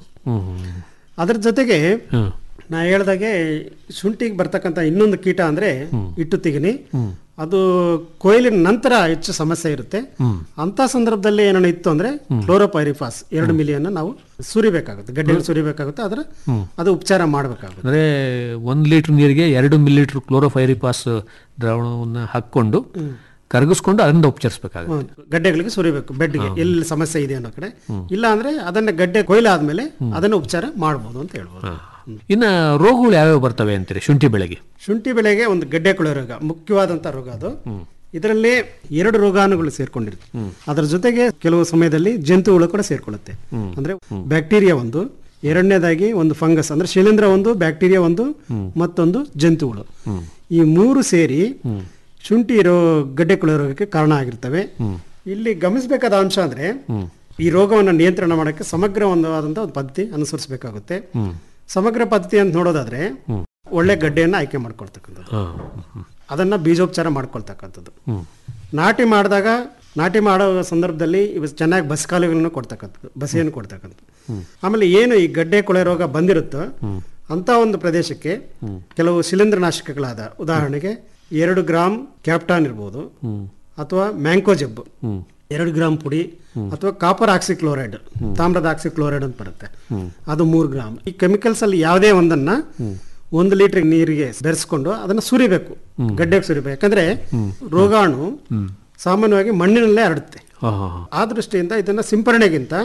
ಅದ್ರ ಜೊತೆಗೆ ನಾ ಹೇಳ್ದಾಗೆ ಶುಂಠಿಗೆ ಬರ್ತಕ್ಕಂಥ ಇನ್ನೊಂದು ಕೀಟ ಅಂದ್ರೆ ಇಟ್ಟು ತಿಗಣಿ ಅದು ಕೊಯ್ಲಿನ ನಂತರ ಹೆಚ್ಚು ಸಮಸ್ಯೆ ಇರುತ್ತೆ ಅಂತ ಸಂದರ್ಭದಲ್ಲಿ ಏನಾನ ಇತ್ತು ಅಂದ್ರೆ ಕ್ಲೋರೋಪೈರಿಫಾಸ್ ಎರಡು ಮಿಲಿಯನ್ನ ನಾವು ಸುರಿಬೇಕಾಗುತ್ತೆ ಗಡ್ಡೆಯಲ್ಲಿ ಸುರಿಬೇಕಾಗುತ್ತೆ ಅದರ ಅದು ಉಪಚಾರ ಮಾಡಬೇಕಾಗುತ್ತೆ ಅಂದರೆ ಒಂದು ಲೀಟರ್ ನೀರಿಗೆ ಎರಡು ಮಿಲಿಲೀಟರ್ ಕ್ಲೋರೋಫೈರಿಪಾಸ್ ದ್ರಾವಣವನ್ನು ಹಾಕ್ಕೊಂಡು ಕರಗಿಸ್ಕೊಂಡು ಅದರಿಂದ ಉಪಚರಿಸಬೇಕಾಗುತ್ತೆ ಹ್ಮ್. ಗಡ್ಡೆಗಳಿಗೆ ಸುರಿಬೇಕು ಬೆಡ್ಗೆ ಎಲ್ಲಿ ಸಮಸ್ಯೆ ಇದೆ ಅನ್ನೋ ಕಡೆ ಇಲ್ಲ ಅಂದ್ರೆ ಅದನ್ನ ಗಡ್ಡೆ ಕೊಯ್ಲಾದ್ಮೇಲೆ ಅದನ್ನ ಉಪಚಾರ ಮಾಡಬಹುದು ಅಂತ ಹೇಳ್ಬೋದು ಇನ್ನು ರೋಗಗಳು ಯಾವ್ಯಾವ ಬರ್ತವೆ ಅಂತೀರಿ ಶುಂಠಿ ಬೆಳೆಗೆ ಶುಂಠಿ ಬೆಳೆಗೆ ಒಂದು ಗಡ್ಡೆ ಕೊಳೆ ರೋಗ ಮುಖ್ಯವಾದಂತ ರೋಗ ಅದು ಇದರಲ್ಲಿ ಎರಡು ರೋಗಾಣುಗಳು ಸೇರ್ಕೊಂಡಿರುತ್ತೆ ಅದರ ಜೊತೆಗೆ ಕೆಲವು ಸಮಯದಲ್ಲಿ ಜಂತುಗಳು ಕೂಡ ಸೇರ್ಕೊಳ್ಳುತ್ತೆ ಅಂದ್ರೆ ಬ್ಯಾಕ್ಟೀರಿಯಾ ಒಂದು ಎರಡನೇದಾಗಿ ಒಂದು ಫಂಗಸ್ ಅಂದ್ರೆ ಶಿಲೀಂಧ್ರ ಒಂದು ಬ್ಯಾಕ್ಟೀರಿಯಾ ಒಂದು ಮತ್ತೊಂದು ಜಂತುಗಳು ಈ ಮೂರು ಸೇರಿ ಶುಂಠಿ ರೋ ಗಡ್ಡೆ ಕೊಳೆ ರೋಗಕ್ಕೆ ಕಾರಣ ಆಗಿರ್ತವೆ ಇಲ್ಲಿ ಗಮನಿಸಬೇಕಾದ ಅಂಶ ಅಂದ್ರೆ ಈ ರೋಗವನ್ನು ನಿಯಂತ್ರಣ ಮಾಡೋಕ್ಕೆ ಸಮಗ್ರ ಒಂದಾದಂತ ಒಂದು ಪದ್ಧತಿ ಅನುಸರಿಸಬೇಕಾಗುತ್ತೆ ಸಮಗ್ರ ಪದ್ಧತಿ ಅಂತ ನೋಡೋದಾದ್ರೆ ಒಳ್ಳೆ ಗಡ್ಡೆಯನ್ನ ಆಯ್ಕೆ ಮಾಡ್ಕೊಳ್ತಕ್ಕಂಥದ್ದು ಅದನ್ನ ಬೀಜೋಪಚಾರ ಮಾಡ್ಕೊಳ್ತಕ್ಕಂಥದ್ದು ನಾಟಿ ಮಾಡಿದಾಗ ನಾಟಿ ಮಾಡೋ ಸಂದರ್ಭದಲ್ಲಿ ಇವು ಚೆನ್ನಾಗಿ ಬಸ್ಕಾಲುಗಳನ್ನು ಕೊಡ್ತಕ್ಕಂಥದ್ದು ಬಸಿಯನ್ನು ಕೊಡ್ತಕ್ಕಂಥದ್ದು ಆಮೇಲೆ ಏನು ಈ ಗಡ್ಡೆ ಕೊಳೆ ರೋಗ ಬಂದಿರುತ್ತೋ ಅಂತ ಒಂದು ಪ್ರದೇಶಕ್ಕೆ ಕೆಲವು ಶಿಲೀಂಧ್ರನಾಶಕಗಳಾದ ಉದಾಹರಣೆಗೆ ಎರಡು ಗ್ರಾಮ್ ಕ್ಯಾಪ್ಟಾನ್ ಇರ್ಬೋದು ಅಥವಾ ಮ್ಯಾಂಕೋಜೆಬ್ ಎರಡು ಗ್ರಾಮ್ ಪುಡಿ ಅಥವಾ ಕಾಪರ್ ಆಕ್ಸಿಕ್ಲೋರೈಡ್ ತಾಮ್ರದ ಆಕ್ಸಿಕ್ಲೋರೈಡ್ ಅಂತ ಬರುತ್ತೆ ಅದು ಮೂರು ಗ್ರಾಮ್ ಈ ಕೆಮಿಕಲ್ಸ್ ಅಲ್ಲಿ ಯಾವುದೇ ಒಂದನ್ನ ಒಂದು ಲೀಟರ್ ನೀರಿಗೆ ಬೆರೆಸ್ಕೊಂಡು ಅದನ್ನ ಸುರಿಬೇಕು ಗಡ್ಡೆಗೆ ಸುರಿಬೇಕು ಯಾಕಂದ್ರೆ ರೋಗಾಣು ಸಾಮಾನ್ಯವಾಗಿ ಮಣ್ಣಿನಲ್ಲೇ ಹರಡುತ್ತೆ ಆ ದೃಷ್ಟಿಯಿಂದ ಇದನ್ನ ಸಿಂಪರಣೆಗಿಂತ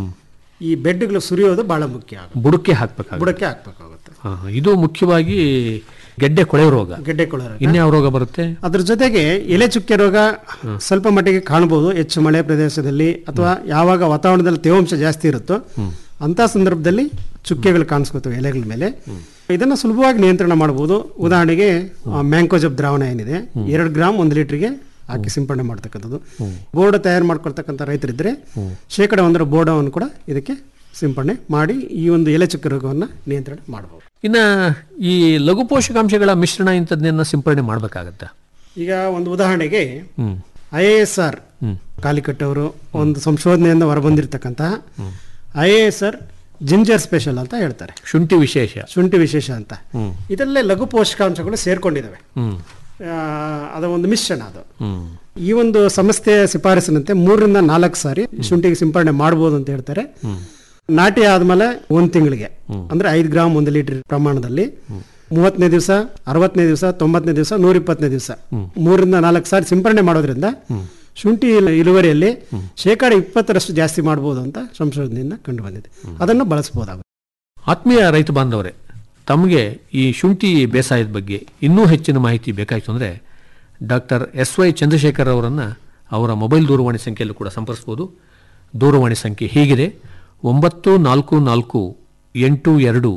ಈ ಬೆಡ್ಗಳು ಸುರಿಯೋದು ಬಹಳ ಮುಖ್ಯ ಆಗುತ್ತೆ. ಬುಡಕ್ಕೆ ಹಾಕ್ಬೇಕಾಗುತ್ತೆ ಬುಡಕ್ಕೆ ಹಾಕ್ಬೇಕಾಗುತ್ತೆ ಹಾ, ಇದು ಮುಖ್ಯವಾಗಿ ಗೆಡ್ಡೆ ಕೊಳೆ ರೋಗ ಗೆಡ್ಡೆ ಕೊಳೆ ರೋಗ. ಇನ್ಯಾವ ರೋಗ ಬರುತ್ತೆ ಅದ್ರ ಜೊತೆಗೆ ಎಲೆ ಚುಕ್ಕೆ ರೋಗ ಸ್ವಲ್ಪ ಮಟ್ಟಿಗೆ ಕಾಣಬಹುದು ಹೆಚ್ಚು ಮಳೆ ಪ್ರದೇಶದಲ್ಲಿ ಅಥವಾ ಯಾವಾಗ ವಾತಾವರಣದಲ್ಲಿ ತೇವಾಂಶ ಜಾಸ್ತಿ ಇರುತ್ತೋ ಅಂತ ಸಂದರ್ಭದಲ್ಲಿ ಚುಕ್ಕೆಗಳು ಕಾಣಿಸ್ಕೊತವೆ ಎಲೆಗಳ ಮೇಲೆ ಇದನ್ನ ಸುಲಭವಾಗಿ ನಿಯಂತ್ರಣ ಮಾಡಬಹುದು ಉದಾಹರಣೆಗೆ ಮ್ಯಾಂಕೋಜಬ್ ದ್ರಾವಣ ಏನಿದೆ ಎರಡು ಗ್ರಾಮ್ ಒಂದು ಲೀಟರ್ಗೆ ಹಾಕಿ ಸಿಂಪಡಣೆ ಮಾಡ್ತಕ್ಕಂಥದ್ದು ಬೋರ್ಡ್ ತಯಾರು ಮಾಡ್ಕೊಳ್ತಕ್ಕಂಥ ರೈತರಿದ್ರೆ ಶೇಕಡ ಒಂದರ ಬೋರ್ಡವನ್ನು ಕೂಡ ಇದಕ್ಕೆ ಸಿಂಪಡಣೆ ಮಾಡಿ ಈ ಒಂದು ಎಲೆ ಚುಕ್ಕೆ ರೋಗವನ್ನು ನಿಯಂತ್ರಣ ಮಾಡಬಹುದು ಇನ್ನ ಈ ಲಘು ಪೋಷಕಾಂಶಗಳ ಮಿಶ್ರಣ ಇಂಥದ್ದನ್ನ ಸಿಂಪರಣೆ ಮಾಡ್ಬೇಕಾಗತ್ತಾ ಈಗ ಒಂದು ಉದಾಹರಣೆಗೆ hmm I A S R ಕಾಲಿಕಟ್ಟವರು ಒಂದು ಸಂಶೋಧನೆಯಿಂದ ಹೊರಬಂದಿರತಕ್ಕಂತಹ I A S R ginger special ಅಂತ ಹೇಳ್ತಾರೆ ಶುಂಠಿ ವಿಶೇಷ ಶುಂಠಿ ವಿಶೇಷ ಅಂತ ಹ್ಮ್ ಇದರಲ್ಲೇ ಲಘು ಪೋಷಕಾಂಶಗಳು ಸೇರ್ಕೊಂಡಿದ್ದಾವೆ ಹ್ಮ್ ಆ, ಅದ ಒಂದು ಮಿಶ್ರಣ ಅದು ಹ್ಮ್ ಈ ಒಂದು ಸಂಸ್ಥೆಯ ಶಿಫಾರಸಿನಂತೆ ಮೂರರಿಂದ ನಾಲ್ಕು ಸಾರಿ ಶುಂಠಿಗೆ ಸಿಂಪಡಣೆ ಮಾಡಬಹುದು ಅಂತ ಹೇಳ್ತಾರೆ ನಾಟಿ ಆದ್ಮೇಲೆ ಒಂದ್ ತಿಂಗಳಿಗೆ ಅಂದ್ರೆ ಐದು ಗ್ರಾಮ್ ಒಂದು ಲೀಟರ್ ಪ್ರಮಾಣದಲ್ಲಿ ಮೂವತ್ತನೇ ದಿವಸ ಅರವತ್ತನೇ ದಿವಸ ತೊಂಬತ್ತನೇ ದಿವಸ ನೂರ ಇಪ್ಪತ್ತನೇ ದಿವಸ ಮೂರರಿಂದ ನಾಲ್ಕು ಸಾರಿ ಸಿಂಪಡಣೆ ಮಾಡೋದ್ರಿಂದ ಶುಂಠಿ ಇಲ್- ಇಳುವರಿಯಲ್ಲಿ ಶೇಕಡ ಇಪ್ಪತ್ತರಷ್ಟು ಜಾಸ್ತಿ ಮಾಡಬಹುದು ಅಂತ ಸಂಶೋಧನೆಯಿಂದ ಕಂಡು ಬಂದಿದೆ ಅದನ್ನು ಬಳಸಬಹುದಾಗುತ್ತೆ ಆತ್ಮೀಯ ರೈತ ಬಾಂಧವರೇ ತಮಗೆ ಈ ಶುಂಠಿ ಬೇಸಾಯದ ಬಗ್ಗೆ ಇನ್ನೂ ಹೆಚ್ಚಿನ ಮಾಹಿತಿ ಬೇಕಾಯಿತು ಅಂದರೆ ಡಾಕ್ಟರ್ ಎಸ್ ವೈ ಚಂದ್ರಶೇಖರ್ ಅವರನ್ನು ಅವರ ಮೊಬೈಲ್ ದೂರವಾಣಿ ಸಂಖ್ಯೆಯಲ್ಲೂ ಕೂಡ ಸಂಪರ್ಸ್ಬೋದು ದೂರವಾಣಿ ಸಂಖ್ಯೆ ಹೀಗಿದೆ ಒಂಬತ್ತು ನಾಲ್ಕು ನಾಲ್ಕು ಎಂಟು ಎರಡು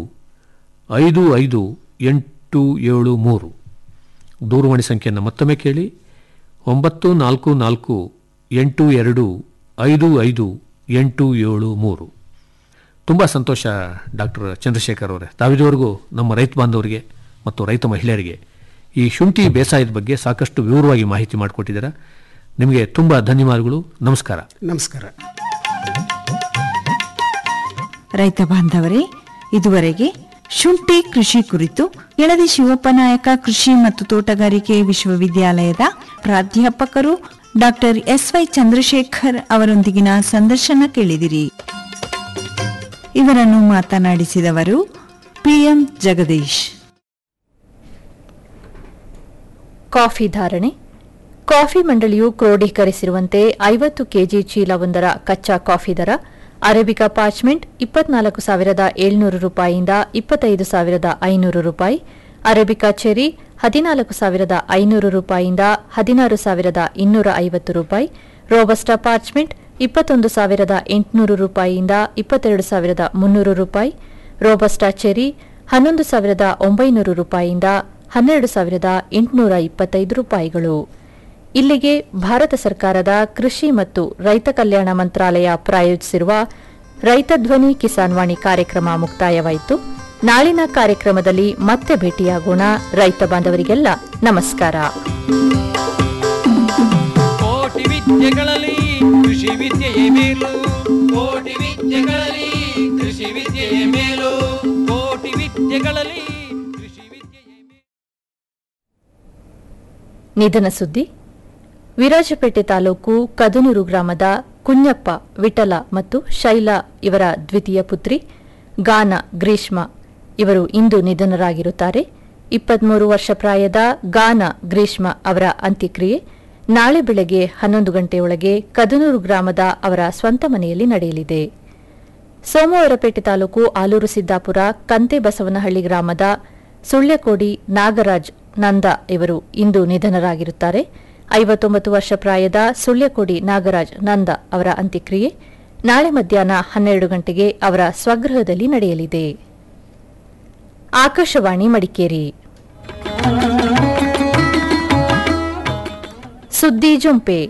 ಐದು ಐದು ಎಂಟು ಏಳು ಮೂರು ದೂರವಾಣಿ ಸಂಖ್ಯೆಯನ್ನು ಮತ್ತೊಮ್ಮೆ ಕೇಳಿ ಒಂಬತ್ತು ನಾಲ್ಕು ನಾಲ್ಕು ಎಂಟು ಎರಡು ಐದು ಐದು ಎಂಟು ಏಳು ಮೂರು ತುಂಬ ಸಂತೋಷ ಡಾಕ್ಟರ್ ಚಂದ್ರಶೇಖರ್ ಅವರೇ ತಾವಿದುವರೆಗೂ ನಮ್ಮ ರೈತ ಬಾಂಧವರಿಗೆ ಮತ್ತು ರೈತ ಮಹಿಳೆಯರಿಗೆ ಈ ಶುಂಠಿ ಬೇಸಾಯದ ಬಗ್ಗೆ ಸಾಕಷ್ಟು ವಿವರವಾಗಿ ಮಾಹಿತಿ ಮಾಡಿಕೊಟ್ಟಿದ್ದೀರಾ ನಿಮಗೆ ತುಂಬ ಧನ್ಯವಾದಗಳು ನಮಸ್ಕಾರ ನಮಸ್ಕಾರ ರೈತ ಬಾಂಧವರೇ ಇದುವರೆಗೆ ಶುಂಠಿ ಕೃಷಿ ಕುರಿತು ಯಳದಿ ಶಿವಪ್ಪ ನಾಯಕ ಕೃಷಿ ಮತ್ತು ತೋಟಗಾರಿಕೆ ವಿಶ್ವವಿದ್ಯಾಲಯದ ಪ್ರಾಧ್ಯಾಪಕರು ಡಾಕ್ಟರ್ ಎಸ್ ವೈ ಚಂದ್ರಶೇಖರ್ ಅವರೊಂದಿಗಿನ ಸಂದರ್ಶನ ಕೇಳಿದಿರಿ ಇವರನ್ನು ಮಾತನಾಡಿಸಿದವರು ಪಿಎಂ ಜಗದೀಶ್ ಕಾಫಿ ಧಾರಣೆ ಕಾಫಿ ಮಂಡಳಿಯು ಕ್ರೋಢೀಕರಿಸಿರುವಂತೆ ಐವತ್ತು ಕೆಜಿ ಚೀಲವೊಂದರ ಕಚ್ಚಾ ಕಾಫಿ ದರ ಅರೇಬಿಕಾ ಪಾಚ್ಮೆಂಟ್ ಇಪ್ಪತ್ನಾಲ್ಕು ಸಾವಿರದ ಏಳ್ನೂರು ರೂಪಾಯಿಯಿಂದ ಇಪ್ಪತ್ತೈದು ಸಾವಿರದ ಐನೂರು ರೂಪಾಯಿ ಅರೇಬಿಕಾ ಚೆರಿ ಹದಿನಾಲ್ಕು ಸಾವಿರದ ಐನೂರು ರೂಪಾಯಿಯಿಂದ ಹದಿನಾರು ಸಾವಿರದ ಇನ್ನೂರ ಐವತ್ತು ರೂಪಾಯಿ ರೋಬಸ್ಟಾ ಪಾರ್ಚ್ಮೆಂಟ್ ಇಪ್ಪತ್ತೊಂದು ಸಾವಿರದ ಎಂಟುನೂರು ರೂಪಾಯಿಯಿಂದ ಇಪ್ಪತ್ತೆರಡು ಸಾವಿರದ ಮುನ್ನೂರು ರೂಪಾಯಿ ರೋಬಸ್ಟಾ ಚೆರಿ ಹನ್ನೊಂದು ಸಾವಿರದ ಒಂಬೈನೂರು ರೂಪಾಯಿಯಿಂದ ಹನ್ನೆರಡು ಸಾವಿರದ ಎಂಟುನೂರ ಇಪ್ಪತ್ತೈದು ರೂಪಾಯಿಗಳು ಇಲ್ಲಿಗೆ ಭಾರತ ಸರ್ಕಾರದ ಕೃಷಿ ಮತ್ತು ರೈತ ಕಲ್ಯಾಣ ಮಂತ್ರಾಲಯ ಪ್ರಾಯೋಜಿಸಿರುವ ರೈತ ಧ್ವನಿ ಕಿಸಾನ್ ವಾಣಿ ಕಾರ್ಯಕ್ರಮ ಮುಕ್ತಾಯವಾಯಿತು ನಾಳಿನ ಕಾರ್ಯಕ್ರಮದಲ್ಲಿ ಮತ್ತೆ ಭೇಟಿಯಾಗೋಣ ರೈತ ಬಾಂಧವರಿಗೆಲ್ಲ ನಮಸ್ಕಾರ ಕೋಟಿ ವಿದ್ಯೆಗಳಲ್ಲಿ ಕೃಷಿ ವಿದ್ಯೆಯೇ ಮೇಲು ಕೋಟಿ ವಿದ್ಯೆಗಳಲ್ಲಿ ಕೃಷಿ ವಿದ್ಯೆಯೇ ಮೇಲು ಕೋಟಿ ವಿದ್ಯೆಗಳಲ್ಲಿ ಕೃಷಿ ವಿದ್ಯೆಯೇ ಮೇಲು ನಿಧನ ಸುದ್ದಿ ವಿರಾಜಪೇಟೆ ತಾಲೂಕು ಕದನೂರು ಗ್ರಾಮದ ಕುഞ്ഞಪ್ಪ ವಿಠಲ ಮತ್ತು ಶೈಲಾ ಇವರ ದ್ವಿತೀಯ ಪುತ್ರಿ ಗಾನ ಗ್ರೀಷ್ಮ ಇವರು ಇಂದು ನಿಧನರಾಗಿರುತ್ತಾರೆ ಇಪ್ಪತ್ಮೂರು ವರ್ಷ ಪ್ರಾಯದ ಗಾನ ಗ್ರೀಷ್ಮ ಅವರ ಅಂತ್ಯಕ್ರಿಯೆ ನಾಳೆ ಬೆಳಗ್ಗೆ ಹನ್ನೊಂದು ಗಂಟೆಯೊಳಗೆ ಕದನೂರು ಗ್ರಾಮದ ಅವರ ಸ್ವಂತ ಮನೆಯಲ್ಲಿ ನಡೆಯಲಿದೆ ಸೋಮವಾರಪೇಟೆ ತಾಲೂಕು ಆಲೂರು ಸಿದ್ದಾಪುರ ಕಂತೆ ಬಸವನಹಳ್ಳಿ ಗ್ರಾಮದ ಸುಳ್ಯಕೋಡಿ ನಾಗರಾಜ್ ನಂದ ಇವರು ಇಂದು ನಿಧನರಾಗಿರುತ್ತಾರೆ ಐವತ್ತೊಂಬತ್ತು ವರ್ಷ ಪ್ರಾಯದ ಸುಳ್ಯಕೋಡಿ ನಾಗರಾಜ್ ನಂದ ಅವರ ಅಂತ್ಯಕ್ರಿಯೆ ನಾಳೆ ಮಧ್ಯಾಹ್ನ ಹನ್ನೆರಡು ಗಂಟೆಗೆ ಅವರ ಸ್ವಗೃಹದಲ್ಲಿ ನಡೆಯಲಿದೆ ಆಕಾಶವಾಣಿ ಮಡಿಕೇರಿ ಸುದ್ದಿ ಜುಂಪೆ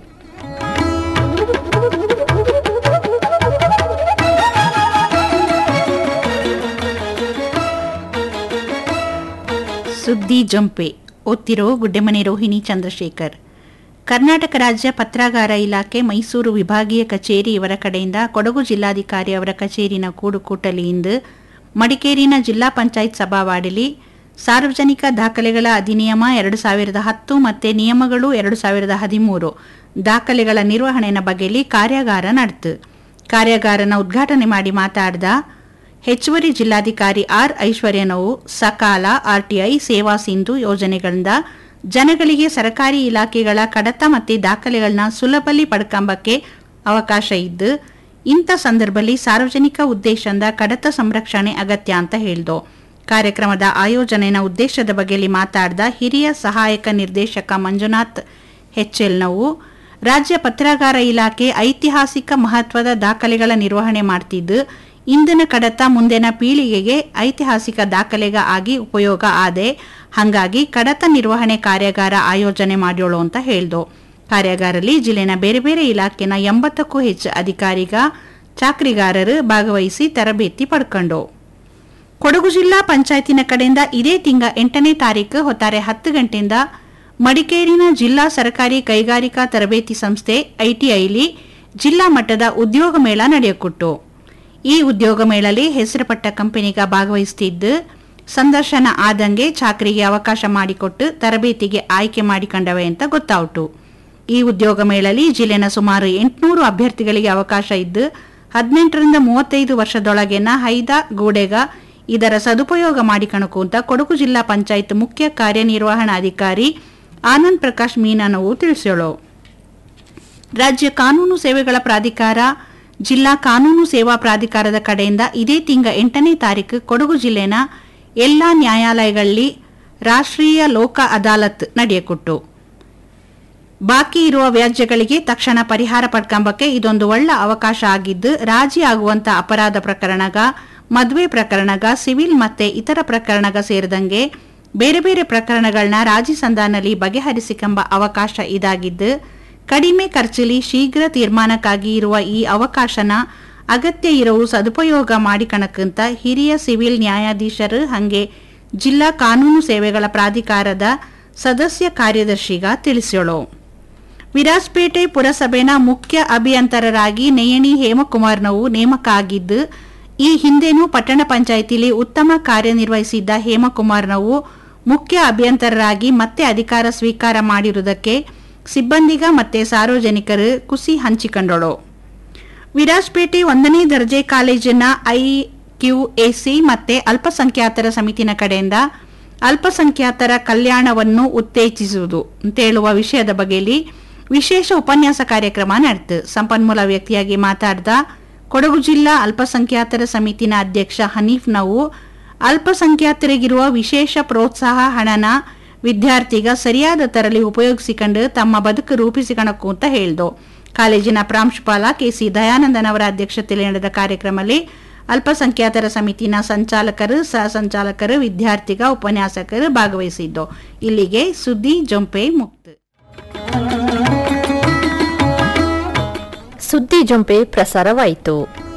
ಸುದ್ದಿ ಜಂಪೆ ಓದ್ತಿರೋ ಗುಡ್ಡೆಮನೆ ರೋಹಿಣಿ ಚಂದ್ರಶೇಖರ್ ಕರ್ನಾಟಕ ರಾಜ್ಯ ಪತ್ರಾಗಾರ ಇಲಾಖೆ ಮೈಸೂರು ವಿಭಾಗೀಯ ಕಚೇರಿ ಇವರ ಕಡೆಯಿಂದ ಕೊಡಗು ಜಿಲ್ಲಾಧಿಕಾರಿ ಅವರ ಕಚೇರಿನ ಕೂಡುಕೂಟಲಿ ಇಂದು ಮಡಿಕೇರಿನ ಜಿಲ್ಲಾ ಪಂಚಾಯತ್ ಸಭಾವಾಡಲಿ ಸಾರ್ವಜನಿಕ ದಾಖಲೆಗಳ ಅಧಿನಿಯಮ ಎರಡು ಸಾವಿರದ ಹತ್ತು ಮತ್ತು ನಿಯಮಗಳು ಎರಡು ಸಾವಿರದ ಹದಿಮೂರು ದಾಖಲೆಗಳ ನಿರ್ವಹಣೆಯ ಬಗೆಯಲ್ಲಿ ಕಾರ್ಯಾಗಾರ ನಡೆತು ಕಾರ್ಯಾಗಾರನ ಉದ್ಘಾಟನೆ ಮಾಡಿ ಮಾತಾಡಿದ ಹೆಚ್ಚುವರಿ ಜಿಲ್ಲಾಧಿಕಾರಿ ಆರ್ ಐಶ್ವರ್ಯನವು ಸಕಾಲ ಆರ್ಟಿಐ ಸೇವಾ ಸಿಂಧು ಯೋಜನೆಗಳಿಂದ ಜನಗಳಿಗೆ ಸರ್ಕಾರಿ ಇಲಾಖೆಗಳ ಕಡತ ಮತ್ತು ದಾಖಲೆಗಳನ್ನ ಸುಲಭಲಿ ಪಡ್ಕೊಂಬಕ್ಕೆ ಅವಕಾಶ ಇದ್ದು ಇಂಥ ಸಂದರ್ಭದಲ್ಲಿ ಸಾರ್ವಜನಿಕ ಉದ್ದೇಶದಿಂದ ಕಡತ ಸಂರಕ್ಷಣೆ ಅಗತ್ಯ ಅಂತ ಹೇಳ್ದು ಕಾರ್ಯಕ್ರಮದ ಆಯೋಜನೆಯ ಉದ್ದೇಶದ ಬಗ್ಗೆಯಲ್ಲಿ ಮಾತಾಡಿದ ಹಿರಿಯ ಸಹಾಯಕ ನಿರ್ದೇಶಕ ಮಂಜುನಾಥ್ ಹೆಚ್ಎಲ್ನವು ರಾಜ್ಯ ಪತ್ರಾಗಾರ ಇಲಾಖೆ ಐತಿಹಾಸಿಕ ಮಹತ್ವದ ದಾಖಲೆಗಳ ನಿರ್ವಹಣೆ ಮಾಡ್ತಿದ್ದು ಇಂದಿನ ಕಡತ ಮುಂದಿನ ಪೀಳಿಗೆಗೆ ಐತಿಹಾಸಿಕ ದಾಖಲೆಗ ಆಗಿ ಉಪಯೋಗ ಆದೆ ಹಾಗಾಗಿ ಕಡತ ನಿರ್ವಹಣೆ ಕಾರ್ಯಾಗಾರ ಆಯೋಜನೆ ಮಾಡ್ಯೋಳು ಅಂತ ಹೇಳ್ದು ಕಾರ್ಯಾಗಾರಲ್ಲಿ ಜಿಲ್ಲೆನ ಬೇರೆ ಬೇರೆ ಇಲಾಖೆನ ಎಂಬತ್ತಕ್ಕೂ ಹೆಚ್ಚು ಅಧಿಕಾರಿಗ ಚಾಕ್ರಿಗಾರರು ಭಾಗವಹಿಸಿ ತರಬೇತಿ ಪಡ್ಕೊಂಡು ಕೊಡಗು ಜಿಲ್ಲಾ ಪಂಚಾಯತಿನ ಕಡೆಯಿಂದ ಇದೇ ತಿಂಗ ಎಂಟನೇ ತಾರೀಕು ಹೊತ್ತಾರೆ ಹತ್ತು ಗಂಟೆಯಿಂದ ಮಡಿಕೇರಿನ ಜಿಲ್ಲಾ ಸರ್ಕಾರಿ ಕೈಗಾರಿಕಾ ತರಬೇತಿ ಸಂಸ್ಥೆ ಐಟಿಐಲಿ ಜಿಲ್ಲಾ ಮಟ್ಟದ ಉದ್ಯೋಗ ಮೇಳ ನಡೆಯಕೊಟ್ಟು ಈ ಉದ್ಯೋಗ ಮೇಳಲ್ಲಿ ಹೆಸರುಪಟ್ಟ ಕಂಪನಿಗ ಭಾಗವಹಿಸುತ್ತಿದ್ದು ಸಂದರ್ಶನ ಆದಂಗೆ ಚಾಕರಿಗೆ ಅವಕಾಶ ಮಾಡಿಕೊಟ್ಟು ತರಬೇತಿಗೆ ಆಯ್ಕೆ ಮಾಡಿಕೊಂಡವೆ ಅಂತ ಗೊತ್ತಾಯಿತು ಈ ಉದ್ಯೋಗ ಮೇಳಲ್ಲಿ ಜಿಲ್ಲೆನ ಸುಮಾರು ಎಂಟುನೂರು ಅಭ್ಯರ್ಥಿಗಳಿಗೆ ಅವಕಾಶ ಇದ್ದು ಹದಿನೆಂಟರಿಂದ ಮೂವತ್ತೈದು ವರ್ಷದೊಳಗಿನ ಹೈದ ಗೂಡೆಗ ಇದರ ಸದುಪಯೋಗ ಮಾಡಿಕಣಕು ಅಂತ ಕೊಡಗು ಜಿಲ್ಲಾ ಪಂಚಾಯತ್ ಮುಖ್ಯ ಕಾರ್ಯನಿರ್ವಹಣಾಧಿಕಾರಿ ಆನಂದ್ ಪ್ರಕಾಶ್ ಮೀನನವು ತಿಳಿಸೋಳು ರಾಜ್ಯ ಕಾನೂನು ಸೇವೆಗಳ ಪ್ರಾಧಿಕಾರ ಜಿಲ್ಲಾ ಕಾನೂನು ಸೇವಾ ಪ್ರಾಧಿಕಾರದ ಕಡೆಯಿಂದ ಇದೇ ತಿಂಗ ಎಂಟನೇ ತಾರೀಕು ಕೊಡಗು ಜಿಲ್ಲೆನ ಎಲ್ಲ ನ್ಯಾಯಾಲಯಗಳಲ್ಲಿ ರಾಷ್ಟ್ರೀಯ ಲೋಕ ಅದಾಲತ್ ನಡೆಯಕೊಟ್ಟು ಬಾಕಿ ಇರುವ ವ್ಯಾಜ್ಯಗಳಿಗೆ ತಕ್ಷಣ ಪರಿಹಾರ ಪಡ್ಕೊಂಬಕ್ಕೆ ಇದೊಂದು ಒಳ್ಳೆ ಅವಕಾಶ ಆಗಿದ್ದು ರಾಜಿ ಆಗುವಂತ ಅಪರಾಧ ಪ್ರಕರಣಗ ಮದುವೆ ಪ್ರಕರಣಗ ಸಿವಿಲ್ ಮತ್ತೆ ಇತರ ಪ್ರಕರಣಗ ಸೇರಿದಂಗೆ ಬೇರೆ ಬೇರೆ ಪ್ರಕರಣಗಳನ್ನ ರಾಜಿ ಸಂಧಾನಲ್ಲಿ ಬಗೆಹರಿಸಿಕೆಂಬ ಅವಕಾಶ ಇದಾಗಿದ್ದು ಕಡಿಮೆ ಖರ್ಚಲ್ಲಿ ಶೀಘ್ರ ತೀರ್ಮಾನಕ್ಕಾಗಿ ಇರುವ ಈ ಅವಕಾಶನ ಅಗತ್ಯ ಇರುವ ಸದುಪಯೋಗ ಮಾಡಿಕಣಕ್ಕಂತ ಹಿರಿಯ ಸಿವಿಲ್ ನ್ಯಾಯಾಧೀಶರು ಹಂಗೆ ಜಿಲ್ಲಾ ಕಾನೂನು ಸೇವೆಗಳ ಪ್ರಾಧಿಕಾರದ ಸದಸ್ಯ ಕಾರ್ಯದರ್ಶಿಗ ತಿಳಿಸೋಳು ವಿರಾಜಪೇಟೆ ಪುರಸಭೆನ ಮುಖ್ಯ ಅಭಿಯಂತರರಾಗಿ ನೇಯಣಿ ಹೇಮಕುಮಾರ್ನವು ನೇಮಕ ಆಗಿದ್ದು ಈ ಹಿಂದೆನೂ ಪಟ್ಟಣ ಪಂಚಾಯಿತಿಲಿ ಉತ್ತಮ ಕಾರ್ಯನಿರ್ವಹಿಸಿದ್ದ ಹೇಮಕುಮಾರ್ನವು ಮುಖ್ಯ ಅಭಿಯಂತರರಾಗಿ ಮತ್ತೆ ಅಧಿಕಾರ ಸ್ವೀಕಾರ ಮಾಡಿರುವುದಕ್ಕೆ ಸಿಬ್ಬಂದಿಗ ಮತ್ತೆ ಸಾರ್ವಜನಿಕರು ಖುಷಿ ಹಂಚಿಕೊಂಡಳು ವಿರಾಜಪೇಟೆ ಒಂದನೇ ದರ್ಜೆ ಕಾಲೇಜಿನ ಐಕ್ಯುಎಸಿ ಮತ್ತೆ ಅಲ್ಪಸಂಖ್ಯಾತರ ಸಮಿತಿನ ಕಡೆಯಿಂದ ಅಲ್ಪಸಂಖ್ಯಾತರ ಕಲ್ಯಾಣವನ್ನು ಉತ್ತೇಜಿಸುವುದು ಅಂತ ಹೇಳುವ ವಿಷಯದ ಬಗ್ಗೆಯಲ್ಲಿ ವಿಶೇಷ ಉಪನ್ಯಾಸ ಕಾರ್ಯಕ್ರಮ ನಡೆತು ಸಂಪನ್ಮೂಲ ವ್ಯಕ್ತಿಯಾಗಿ ಮಾತಾಡಿದ ಕೊಡಗು ಜಿಲ್ಲಾ ಅಲ್ಪಸಂಖ್ಯಾತರ ಸಮಿತಿನ ಅಧ್ಯಕ್ಷ ಹನೀಫ್ ನಾವು ಅಲ್ಪಸಂಖ್ಯಾತರಿಗಿರುವ ವಿಶೇಷ ಪ್ರೋತ್ಸಾಹ ಹಣನ ವಿದ್ಯಾರ್ಥಿಗ ಸರಿಯಾದ ತರಲಿ ಉಪಯೋಗಿಸಿಕೊಂಡು ತಮ್ಮ ಬದುಕು ರೂಪಿಸಿಕಣಕು ಅಂತ ಹೇಳ್ದು ಕಾಲೇಜಿನ ಪ್ರಾಂಶುಪಾಲ ಕೆಸಿ ದಯಾನಂದನ್ ಅವರ ಅಧ್ಯಕ್ಷತೆಯಲ್ಲಿ ನಡೆದ ಕಾರ್ಯಕ್ರಮದಲ್ಲಿ ಅಲ್ಪಸಂಖ್ಯಾತರ ಸಮಿತಿನ ಸಂಚಾಲಕರು ಸಹ ಸಂಚಾಲಕರು ವಿದ್ಯಾರ್ಥಿಗ ಉಪನ್ಯಾಸಕರು ಭಾಗವಹಿಸಿದ್ದು ಇಲ್ಲಿಗೆ ಸುದ್ದಿ ಜೊಂಪೆ ಮುಕ್ತ ಸುದ್ದಿ ಜೊಂಪೆ ಪ್ರಸಾರವಾಯಿತು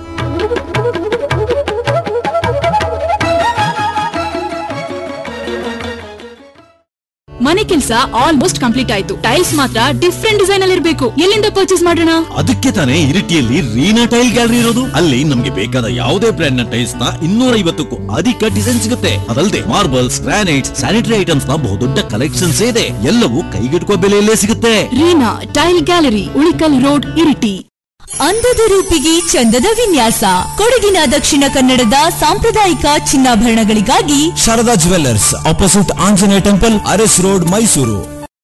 ಮನೆ ಕೆಲಸ ಆಲ್ಮೋಸ್ಟ್ ಕಂಪ್ಲೀಟ್ ಆಯ್ತು ಟೈಲ್ಸ್ ಮಾತ್ರ ಡಿಫ್ರೆಂಟ್ ಡಿಸೈನ್ ಅಲ್ಲಿ ಇರಬೇಕು ಎಲ್ಲಿಂದ ಪರ್ಚೇಸ್ ಮಾಡೋಣ ಅದಕ್ಕೆ ತಾನೇ ಇರಿಟಿಯಲ್ಲಿ ರೀನಾ ಟೈಲ್ ಗ್ಯಾಲರಿ ಇರೋದು ಅಲ್ಲಿ ನಮ್ಗೆ ಬೇಕಾದ ಯಾವುದೇ ಬ್ರ್ಯಾಂಡ್ ನ ಟೈಲ್ಸ್ ನ ಇನ್ನೂರ ಐವತ್ತಕ್ಕೂ ಅಧಿಕ ಡಿಸೈನ್ ಸಿಗುತ್ತೆ ಅದಲ್ಲದೆ ಮಾರ್ಬಲ್ಸ್ ಗ್ರಾನೈಟ್ಸ್ ಸ್ಯಾನಿಟರಿ ಐಟಮ್ಸ್ ನ ಬಹುದೊಡ್ಡ ಕಲೆಕ್ಷನ್ಸ್ ಇದೆ ಎಲ್ಲವೂ ಕೈಗೆಟುಕುವ ಬೆಲೆಯಲ್ಲೇ ಸಿಗುತ್ತೆ Reena tile gallery Ulikal road Iritty ಅಂದದ ರೂಪಿಗೆ ಚಂದದ ವಿನ್ಯಾಸ ಕೊಡಗಿನ ದಕ್ಷಿಣ ಕನ್ನಡದ ಸಾಂಪ್ರದಾಯಿಕ ಚಿನ್ನಾಭರಣಗಳಿಗಾಗಿ Sharada jewellers opposite Anjaneya temple Aras road Mysuru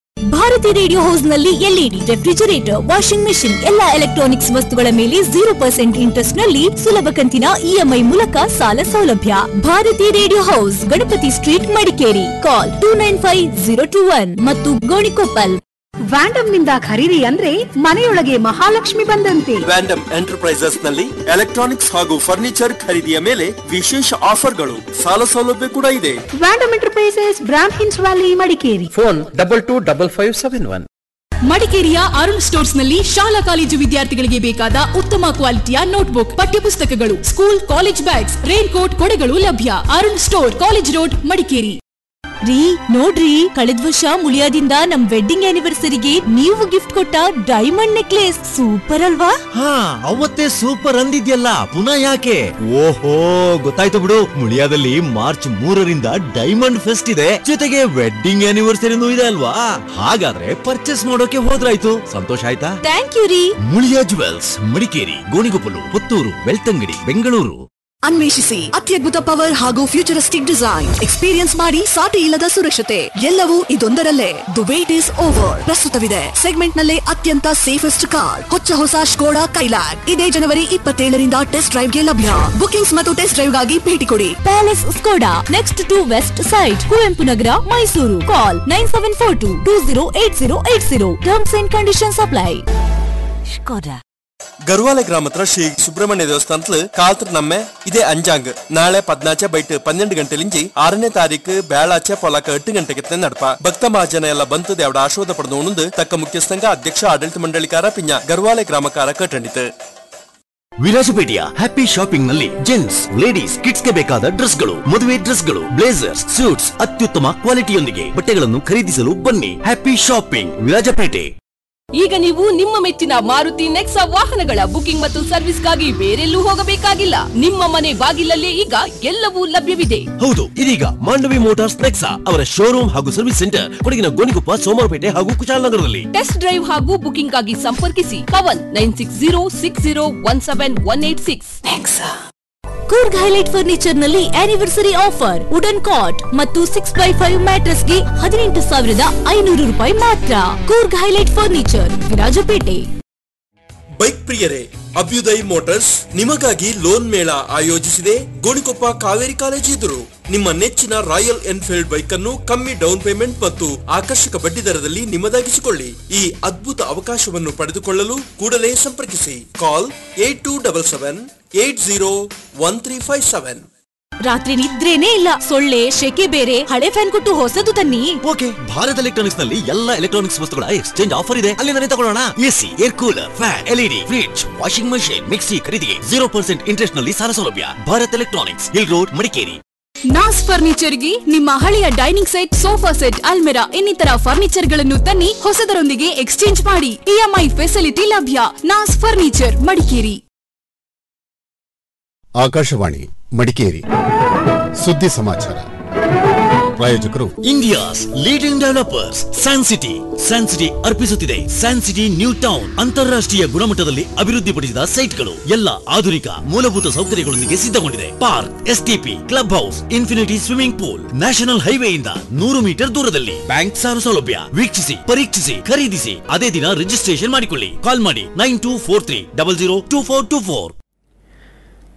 Bharati radio house ನಲ್ಲಿ ಎಲ್ಇಡಿ ರೆಫ್ರಿಜರೇಟರ್ ವಾಷಿಂಗ್ ಮೆಷಿನ್ ಎಲ್ಲಾ ಎಲೆಕ್ಟ್ರಾನಿಕ್ಸ್ ವಸ್ತುಗಳ ಮೇಲೆ ಜೀರೋ ಪರ್ಸೆಂಟ್ ಇಂಟ್ರೆಸ್ಟ್ ನಲ್ಲಿ ಸುಲಭ ಕಂತಿನ ಇಎಂಐ ಮೂಲಕ ಸಾಲ ಸೌಲಭ್ಯ Bharati radio house Ganapati street Madikeri call two nine five zero two one ಮತ್ತು ಗೋಣಿಕೊಪ್ಪಲ್ ವ್ಯಾಂಡಮ್ ನಿಂದ ಖರೀದಿ ಅಂದ್ರೆ ಮನೆಯೊಳಗೆ ಮಹಾಲಕ್ಷ್ಮಿ ಬಂದಂತೆ ವ್ಯಾಂಡಮ್ ಎಂಟರ್ಪ್ರೈಸಸ್ ನಲ್ಲಿ ಎಲೆಕ್ಟ್ರಾನಿಕ್ಸ್ ಹಾಗೂ ಫರ್ನಿಚರ್ ಖರೀದಿಯ ಮೇಲೆ ವಿಶೇಷ ಆಫರ್ಗಳು ಸಾಲ ಸೌಲಭ್ಯ ಕೂಡ ಇದೆ ವ್ಯಾಂಡಮ್ ಎಂಟರ್ಪ್ರೈಸಸ್ ಬ್ರಾಮ್ ಹಿನ್ಸ್ valley Madikeri phone double two double five seven one ಮಡಿಕೇರಿಯ ಅರುಣ್ ಸ್ಟೋರ್ಸ್ ನಲ್ಲಿ ಶಾಲಾ ಕಾಲೇಜು ವಿದ್ಯಾರ್ಥಿಗಳಿಗೆ ಬೇಕಾದ ಉತ್ತಮ ಕ್ವಾಲಿಟಿಯ ನೋಟ್ಬುಕ್ ಪಠ್ಯಪುಸ್ತಕಗಳು school college bags rain coat ಕೊಡೆಗಳು ಲಭ್ಯ Arun store college road Madikeri ರೀ ನೋಡ್ರಿ ಕಳೆದ ವರ್ಷ ಮುಳಿಯಾದಿಂದ ನಮ್ ವೆಡ್ಡಿಂಗ್ ಆನಿವರ್ಸರಿಗೆ ನೀವು ಗಿಫ್ಟ್ ಕೊಟ್ಟ ಡೈಮಂಡ್ ನೆಕ್ಲೆಸ್ ಸೂಪರ್ ಅಲ್ವಾ ಹಾ ಅವತ್ತೇ ಸೂಪರ್ ಅಂದಿದ್ಯಲ್ಲ ಪುನಃ ಯಾಕೆ ಓಹೋ ಗೊತ್ತಾಯ್ತು ಬಿಡು ಮುಳಿಯಾದಲ್ಲಿ ಮಾರ್ಚ್ ಮೂರರಿಂದ ಡೈಮಂಡ್ ಫೆಸ್ಟ್ ಇದೆ ಜೊತೆಗೆ ವೆಡ್ಡಿಂಗ್ ಆನಿವರ್ಸರಿನೂ ಇದೆ ಅಲ್ವಾ ಹಾಗಾದ್ರೆ ಪರ್ಚೇಸ್ ಮಾಡೋಕೆ ಹೋದ್ರಾಯ್ತು ಸಂತೋಷ ಆಯ್ತಾ ಥ್ಯಾಂಕ್ ಯು ರೀ ಮುಳಿಯಾ ಜುವೆಲ್ಸ್ ಮಡಿಕೇರಿ ಗೋಣಿಗೊಪ್ಪಲು ಪುತ್ತೂರು ಬೆಳ್ತಂಗಡಿ ಬೆಂಗಳೂರು ಅನ್ವೇಷಿಸಿ ಅತ್ಯದ್ಭುತ ಪವರ್ ಹಾಗೂ ಫ್ಯೂಚರಿಸ್ಟಿಕ್ ಡಿಸೈನ್ ಎಕ್ಸ್ಪೀರಿಯನ್ಸ್ ಮಾಡಿ ಸಾಟಿ ಇಲ್ಲದ ಸುರಕ್ಷತೆ ಎಲ್ಲವೂ ಇದೊಂದರಲ್ಲೇ ದು ವೇಟ್ ಇಸ್ ಓವರ್ ಪ್ರಸ್ತುತವಿದೆ ಸೆಗ್ಮೆಂಟ್ ನಲ್ಲೇ ಅತ್ಯಂತ ಸೇಫೆಸ್ಟ್ ಕಾರ್ ಹೊಚ್ಚ ಹೊಸ ಸ್ಕೋಡಾ ಕೈಲಾಕ್ ಇದೇ ಜನವರಿ ಇಪ್ಪತ್ತೇಳರಿಂದ ಟೆಸ್ಟ್ ಡ್ರೈವ್ಗೆ ಲಭ್ಯ ಬುಕಿಂಗ್ಸ್ ಮತ್ತು ಟೆಸ್ಟ್ ಡ್ರೈವ್ಗಾಗಿ ಭೇಟಿ ಕೊಡಿ palace Skoda next to west side Kuvempu Nagar Mysuru call nine seven four two two zero eight zero eight zero terms and conditions apply Skoda Garvale ಗ್ರಾಮತ್ರ ಶ್ರೀ ಸುಬ್ರಹ್ಮಣ್ಯ ದೇವಸ್ಥಾನತ್ಲು ಕಾಲ್ತ್ರ ನಮ್ಮೆ ಇದೇ ಅಂಜಾಂಗ್ ನಾಳೆ ಪದ್ನಾಚೆ ಬೈಟ್ ಪನ್ನೆಂಡು ಗಂಟೆಲಿಂಜಿ ಆರನೇ ತಾರೀಕು ಬೇಳಾಚೆ ಪೊಲಕ ಎಟ್ಟು ಗಂಟೆಗೆ ನಡಪ ಭಕ್ತ ಮಹಾಜನ ಎಲ್ಲ ಬಂತು ದೇವಡ ಆಶೀರ್ವಾದ ಪಡೆದು ತಕ್ಕ ಮುಖ್ಯಸ್ಥಂಗ ಅಧ್ಯಕ್ಷ ಆಡಳಿತ ಮಂಡಳಿಕಾರ ಪಿಂಜ ಗರ್ವಾಲೆ ಗ್ರಾಮಕಾರ ಕಟ್ಟಂಡಿತು ವಿರಾಜಪೇಟೆಯ ಹ್ಯಾಪಿ ಶಾಪಿಂಗ್ ನಲ್ಲಿ ಜೆಂಟ್ಸ್ ಲೇಡೀಸ್ ಕಿಡ್ಸ್ ಗೆ ಬೇಕಾದ ಡ್ರೆಸ್ಗಳು ಮದುವೆ ಡ್ರೆಸ್ಗಳು ಬ್ಲೇಸರ್ಸ್ ಸೂಟ್ಸ್ ಅತ್ಯುತ್ತಮ ಕ್ವಾಲಿಟಿಯೊಂದಿಗೆ ಬಟ್ಟೆಗಳನ್ನು ಖರೀದಿಸಲು ಬನ್ನಿ ಹ್ಯಾಪಿ ಶಾಪಿಂಗ್ ವಿರಾಜಪೇಟೆ ಈಗ ನೀವು ನಿಮ್ಮ ಮೆಚ್ಚಿನ ಮಾರುತಿ ನೆಕ್ಸಾ ವಾಹನಗಳ ಬುಕಿಂಗ್ ಮತ್ತು ಸರ್ವಿಸ್ಗಾಗಿ ಬೇರೆಲ್ಲೂ ಹೋಗಬೇಕಾಗಿಲ್ಲ ನಿಮ್ಮ ಮನೆ ಬಾಗಿಲಲ್ಲೇ ಈಗ ಎಲ್ಲವೂ ಲಭ್ಯವಿದೆ ಹೌದು ಇದೀಗ ಮಾಂಡವಿ ಮೋಟಾರ್ಸ್ ನೆಕ್ಸಾ ಅವರ ಶೋರೂಮ್ ಹಾಗೂ ಸರ್ವಿಸ್ ಸೆಂಟರ್ ಕೊಡಗಿನ ಗೋಣಿಕೊಪ್ಪ ಸೋಮವಾರಪೇಟೆ ಹಾಗೂ ಕುಶಾಲನಗರದಲ್ಲಿ ಟೆಸ್ಟ್ ಡ್ರೈವ್ ಹಾಗೂ ಬುಕಿಂಗ್ ಆಗಿ ಸಂಪರ್ಕಿಸಿ Pavan nine six zero six zero one seven one eight six Coorg highlight furniture ನಲ್ಲಿ ಆನಿವರ್ಸರಿ ಆಫರ್ ವುಡನ್ ಕಾಟ್ ಮತ್ತು ಸಿಕ್ಸ್ ಬೈ ಫೈವ್ ಮ್ಯಾಟ್ರಸ್ ಗೆ ಹದಿನೆಂಟು ಸಾವಿರದ ಐನೂರು ರೂಪಾಯಿ ಮಾತ್ರ Coorg highlight furniture Virajpet bike ಪ್ರಿಯರೇ ಅಭ್ಯುದಯ್ ಮೋಟಾರ್ಸ್ ನಿಮಗಾಗಿ ಲೋನ್ ಮೇಳ ಆಯೋಜಿಸಿದೆ ಗೋಣಿಕೊಪ್ಪ ಕಾವೇರಿ ಕಾಲೇಜು ಎದುರು ನಿಮ್ಮ ನೆಚ್ಚಿನ ರಾಯಲ್ ಎನ್ಫೀಲ್ಡ್ ಬೈಕ್ ಅನ್ನು ಕಮ್ಮಿ ಡೌನ್ ಪೇಮೆಂಟ್ ಮತ್ತು ಆಕರ್ಷಕ ಬಡ್ಡಿ ದರದಲ್ಲಿ ನಿಮ್ಮದಾಗಿಸಿಕೊಳ್ಳಿ ಈ ಅದ್ಭುತ ಅವಕಾಶವನ್ನು ಪಡೆದುಕೊಳ್ಳಲು ಕೂಡಲೇ ಸಂಪರ್ಕಿಸಿ call eight two double seven eight zero one three five seven ರಾತ್ರಿ ನಿದ್ರೇನೇ ಇಲ್ಲ ಸೊಳ್ಳೆ ಶೆಕೆ ಬೇರೆ ಹಳೆ ಫ್ಯಾನ್ ಕೊಟ್ಟು ಹೊಸದು ತನ್ನಿ ಓಕೆ ಭಾರತ್ ಎಲೆಕ್ಟ್ರಾನಿಕ್ಸ್ ನಲ್ಲಿ ಎಲ್ಲ ಎಲೆಕ್ಟ್ರಾನಿಕ್ಸ್ ವಸ್ತುಗಳ ಎಕ್ಸ್ಚೇಂಜ್ ಆಫರ್ ಇದೆ ಅಲ್ಲಿಂದಲೇ ತಗೊಳ್ಳೋಣ AC air cooler fan LED fridge washing machine mixie ಖರೀದಿಗೆ ಜೀರೋ ಪರ್ಸೆಂಟ್ ಇಂಟ್ರೆಸ್ಟ್ ನಲ್ಲಿ ಸಾಲ ಸೌಲಭ್ಯ Bharat electronics hill road Madikeri Nas ಫರ್ನಿಚರ್ಗೆ ನಿಮ್ಮ ಹಳೆಯ ಡೈನಿಂಗ್ ಸೆಟ್ ಸೋಫಾ ಸೆಟ್ ಅಲ್ಮೆರಾ ಇನ್ನಿತರ ಫರ್ನಿಚರ್ ಗಳನ್ನು ತನ್ನಿ ಹೊಸದರೊಂದಿಗೆ ಎಕ್ಸ್ಚೇಂಜ್ ಮಾಡಿ ಇಎಂಐ ಫೆಸಿಲಿಟಿ ಲಭ್ಯ ನಾಸ್ ಫರ್ನಿಚರ್ ಮಡಿಕೇರಿ ಆಕಾಶವಾಣಿ ಮಡಿಕೇರಿ ಸುದ್ದಿ ಸಮಾಚಾರ ಪ್ರಾಯೋಜಕರು India's leading developers San City San City ಅರ್ಪಿಸುತ್ತಿದೆ ಸ್ಯಾನ್ ಸಿಟಿ ನ್ಯೂ ಟೌನ್ ಅಂತಾರಾಷ್ಟ್ರೀಯ ಗುಣಮಟ್ಟದಲ್ಲಿ ಅಭಿವೃದ್ಧಿಪಡಿಸಿದ ಸೈಟ್ಗಳು ಎಲ್ಲ ಆಧುನಿಕ ಮೂಲಭೂತ ಸೌಕರ್ಯಗಳೊಂದಿಗೆ ಸಿದ್ಧಗೊಂಡಿದೆ park STP club house infinity swimming pool national ಹೈವೇಯಿಂದ ನೂರು ಮೀಟರ್ ದೂರದಲ್ಲಿ ಬ್ಯಾಂಕ್ ಸಾಲ ಸೌಲಭ್ಯ ವೀಕ್ಷಿಸಿ ಪರೀಕ್ಷಿಸಿ ಖರೀದಿಸಿ ಅದೇ ದಿನ ರಿಜಿಸ್ಟ್ರೇಷನ್ ಮಾಡಿಕೊಳ್ಳಿ ಕಾಲ್ ಮಾಡಿ nine two four three double zero two four two four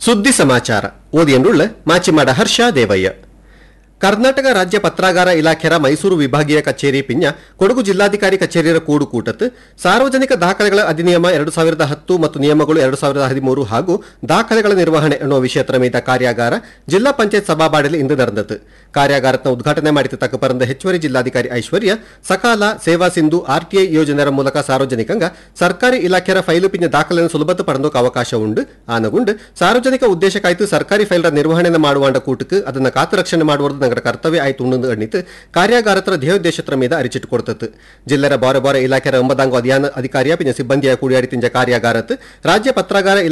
ಸುದ್ದಿ ಸಮಾಚಾರ ಓದಿಯನ್ನುಳ್ಳ ಮಾಚಿಮಾಡ ಹರ್ಷ ದೇವಯ್ಯ ಕರ್ನಾಟಕ ರಾಜ್ಯ ಪತ್ರಾಗಾರ ಇಲಾಖೆಯ ಮೈಸೂರು ವಿಭಾಗೀಯ ಕಚೇರಿ ಪಿಂಜ ಕೊಡಗು ಜಿಲ್ಲಾಧಿಕಾರಿ ಕಚೇರಿಯ ಕೂಡು ಕೂಟತ್ ಸಾರ್ವಜನಿಕ ದಾಖಲೆಗಳ ಅಧಿನಿಯಮ ಎರಡು ಸಾವಿರದ ಹತ್ತು ಮತ್ತು ನಿಯಮಗಳು ಎರಡು ಸಾವಿರದ ಹದಿಮೂರು ಹಾಗೂ ದಾಖಲೆಗಳ ನಿರ್ವಹಣೆ ಎನ್ನುವ ವಿಷಯದ ಮೀದ ಕಾರ್ಯಾಗಾರ ಜಿಲ್ಲಾ ಪಂಚಾಯತ್ ಸಭಾಬಾಡಲಿ ಇಂದು ನಡೆದತು ಕಾರ್ಯಾಗಾರತ್ನ ಉದ್ಘಾಟನೆ ಮಾಡಿದ ತಕ್ಕ ಪರಂದ ಹೆಚ್ಚುವರಿ ಜಿಲ್ಲಾಧಿಕಾರಿ ಐಶ್ವರ್ಯ ಸಕಾಲ ಸೇವಾ ಸಿಂಧು ಆರ್ಟಿಐ ಯೋಜನೆಯ ಮೂಲಕ ಸಾರ್ವಜನಿಕಂಗ ಸರ್ಕಾರಿ ಇಲಾಖೆಯ ಫೈಲು ಪಿಂಜ ದಾಖಲೆಯನ್ನು ಸುಲಭತ ಪಡೆದೋಕೆ ಅವಕಾಶ ಉಂಡು ಆನಗುಂಡು ಸಾರ್ವಜನಿಕ ಉದ್ದೇಶಕ್ಕಾಯ್ತು ಸರ್ಕಾರಿ ಫೈಲ್ರ ನಿರ್ವಹಣೆ ಮಾಡುವಾಂಡ ಕೂಟಕ್ಕೆ ಅದನ್ನ ಕಾತು ರಕ್ಷಣೆ ಮಾಡುವುದು ನಗರ ಕರ್ತವ್ಯ ಆಯ್ತು ಉಂಡು ಅಣ್ಣಿತು ಕಾರ್ಯಾಗಾರತ್ರ ಧ್ಯೇಯೋದ್ದೇಶತ್ರ ಮೀದ ಅರಿಚಿಟ್ಟು ಕೊಡ್ತತ್ತು ಜಿಲ್ಲೆರ ಬಾರೆ ಬಾರೆ ಇಲಾಖೆಯ ಒಂಬದಾಂಗ ಅಧಿಯಾನ ಅಧಿಕಾರಿಯ ಪಿಂಜ ಸಿಬ್ಬಂದಿಯ ಕೂಡಿಯಾಡಿ ತಿಂಜ ಕಾರ್ಯಾಗಾರತ್ ರಾಜ್ಯ ಪತ್ರಾಗಾರ ಇಲಾಖೆ